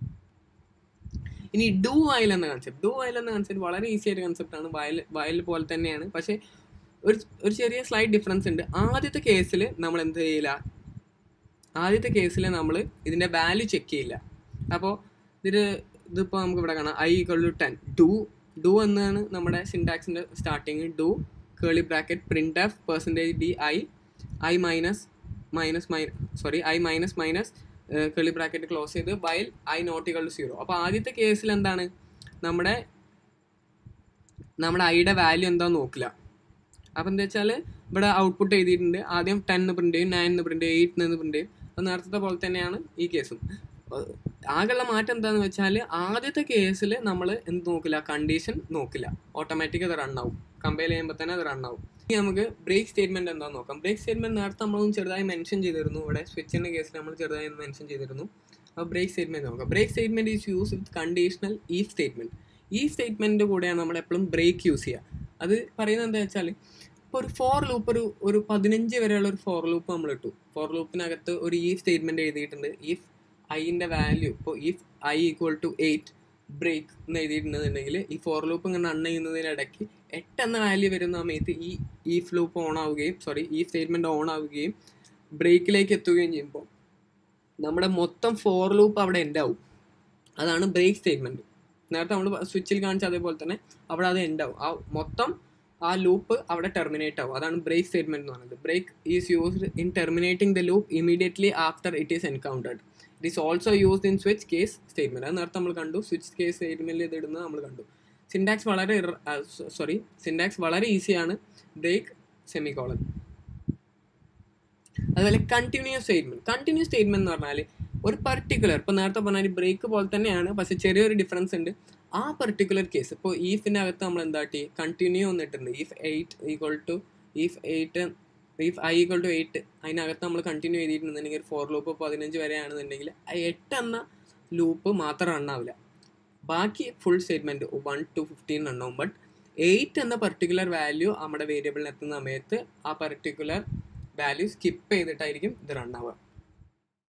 ഇനി ഡു വയൽ എന്ന കൺസെപ്റ്റ് ഡു വയൽ എന്ന കൺസെപ്റ്റ് വളരെ ഈസി ആയിട്ട് കൺസെപ്റ്റ് ആണ് വയൽ വയൽ പോലെ തന്നെയാണ് പക്ഷേ ഒരു ഒരു ചെറിയ സ്ലൈറ്റ് ഡിഫറൻസ് ഉണ്ട് ആദ്യത്തെ കേസിൽ നമ്മൾ എന്ത് ചെയ്യില്ല ആദ്യത്തെ കേസിൽ നമ്മൾ ഇതിൻ്റെ വാല്യൂ ചെക്ക് ചെയ്യില്ല അപ്പോൾ ഇതിൽ ഇതിപ്പോൾ നമുക്ക് ഇവിടെ കാണാം I equal to ten do do എന്നാണ് നമ്മുടെ സിൻടാക്സിൻ്റെ starting do curly bracket printf percentage D I I minus minus my sorry I minus minus curly bracket close ചെയ്ത് while I not equal to zero അപ്പോൾ ആദ്യത്തെ കേസിൽ എന്താണ് നമ്മുടെ നമ്മുടെ ഐയുടെ വാല്യൂ എന്താന്ന് നോക്കില്ല അപ്പോൾ എന്താ വെച്ചാൽ ഇവിടെ ഔട്ട്പുട്ട് എഴുതിയിട്ടുണ്ട് ആദ്യം ടെൻ എന്ന് പ്രിന്റ് ചെയ്യും നയൻ എന്ന് പ്രിന്റ് ചെയ്യും എയ്റ്റ് എന്ന് പ്രിന്റ് ചെയ്യും അപ്പോൾ നേരത്തെ പോലെ തന്നെയാണ് ഈ കേസും ആകെയുള്ള മാറ്റം എന്താണെന്ന് വെച്ചാൽ ആദ്യത്തെ കേസിൽ നമ്മൾ എന്ത് നോക്കില്ല കണ്ടീഷൻ നോക്കില്ല ഓട്ടോമാറ്റിക് അത് റൺ ആവും കമ്പയർ ചെയ്യുമ്പോൾ തന്നെ അത് റൺ ആവും ഇനി നമുക്ക് ബ്രേക്ക് സ്റ്റേറ്റ്മെന്റ് എന്താണെന്ന് നോക്കാം ബ്രേക്ക് സ്റ്റേറ്റ്മെന്റ് നേരത്തെ നമ്മളൊന്നും ചെറുതായി മെൻഷൻ ചെയ്തിരുന്നു ഇവിടെ സ്വിച്ചിന്റെ കേസിൽ നമ്മൾ ചെറുതായി മെൻഷൻ ചെയ്തിരുന്നു അപ്പോൾ ബ്രേക്ക് സ്റ്റേറ്റ്മെന്റ് നോക്കാം break statement is use with conditional ഈ സ്റ്റേറ്റ്മെന്റ് ഈ സ്റ്റേറ്റ്മെന്റിന്റെ കൂടെയാണ് നമ്മൾ എപ്പോഴും ബ്രേക്ക് യൂസ് ചെയ്യുക അത് പറയുന്നത് എന്താ വെച്ചാൽ ഇപ്പോൾ ഒരു ഫോർ ലൂപ്പ് ഒരു ഒരു പതിനഞ്ച് വരെയുള്ള ഒരു ഫോർ ലൂപ്പ് നമ്മൾ ഇട്ടു ഫോർ ലൂപ്പിനകത്ത് ഒരു ഈ സ്റ്റേറ്റ്മെന്റ് എഴുതിയിട്ടുണ്ട് ഇഫ് ഐൻ്റെ വാല്യൂ ഇപ്പോൾ if I equal to eight break എന്ന് എഴുതിയിട്ടുണ്ടെന്നുണ്ടെങ്കിൽ ഈ ഫോർ ലൂപ്പ് ഇങ്ങനെ റൺ ചെയ്യുന്നതിനിടയ്ക്ക് എട്ട് എന്ന വാല്യൂ വരുന്ന സമയത്ത് ഈ ഈഫ് ലൂപ്പ് ഓൺ ആവുകയും സോറി ഈ സ്റ്റേറ്റ്മെന്റ് ഓൺ ആവുകയും ബ്രേക്കിലേക്ക് എത്തുകയും ചെയ്യുമ്പോൾ നമ്മുടെ മൊത്തം ഫോർ ലൂപ്പ് അവിടെ എൻഡ് ആവും അതാണ് ബ്രേക്ക് സ്റ്റേറ്റ്മെന്റ് നേരത്തെ നമ്മൾ സ്വിച്ചിൽ കാണിച്ച അതേപോലെ തന്നെ അവിടെ അത് എൻഡ് ആവും ആ മൊത്തം ആ ലൂപ്പ് അവിടെ ടെർമിനേറ്റ് ആവും അതാണ് ബ്രേക്ക് സ്റ്റേറ്റ്മെന്റ് എന്ന് പറയുന്നത് break is used in terminating the loop immediately after it is encountered it is also used in switch case statement അത് നേരത്തെ നമ്മൾ കണ്ടു സ്വിച്ച് കേസ് സ്റ്റേറ്റ്മെന്റിൽ ഇത് ഇടുന്നത് നമ്മൾ കണ്ടു സിൻടാക്സ് വളരെ സോറി സിൻടാക്സ് വളരെ ഈസിയാണ് ബ്രേക്ക് സെമി കോളൻ അതുപോലെ കണ്ടിന്യൂസ് സ്റ്റേറ്റ്മെന്റ് കണ്ടിന്യൂസ് സ്റ്റേറ്റ്മെന്റ് എന്ന് പറഞ്ഞാൽ ഒരു പർട്ടിക്കുലർ ഇപ്പോൾ നേരത്തെ പറഞ്ഞാൽ ബ്രേക്ക് പോലെ തന്നെയാണ് പക്ഷെ ചെറിയൊരു ഡിഫറൻസ് ഉണ്ട് ആ പെർട്ടിക്കുലർ കേസ് ഇപ്പോൾ ഈഫിൻ്റെ അകത്ത് നമ്മൾ എന്താട്ടി കണ്ടിന്യൂ എന്നിട്ടുണ്ട് if eight equal to if eight if I equal to eight അതിനകത്ത് നമ്മൾ കണ്ടിന്യൂ ചെയ്തിട്ടുണ്ടെന്നുണ്ടെങ്കിൽ ഫോർ ലൂപ്പ് പതിനഞ്ച് വരെയാണെന്നുണ്ടെങ്കിൽ ആ എട്ട് എന്ന ലൂപ്പ് മാത്രം റണ്ണാവില്ല ബാക്കി full statement one two fifteen റണ്ണാവും ബട്ട് എയ്റ്റ് എന്ന പെർട്ടിക്കുലർ വാല്യൂ നമ്മുടെ വേരിയബിളിന് എത്തുന്ന സമയത്ത് ആ പെർട്ടിക്കുലർ വാല്യൂ സ്കിപ്പ് ചെയ്തിട്ടായിരിക്കും ഇത് റണ്ണാവുക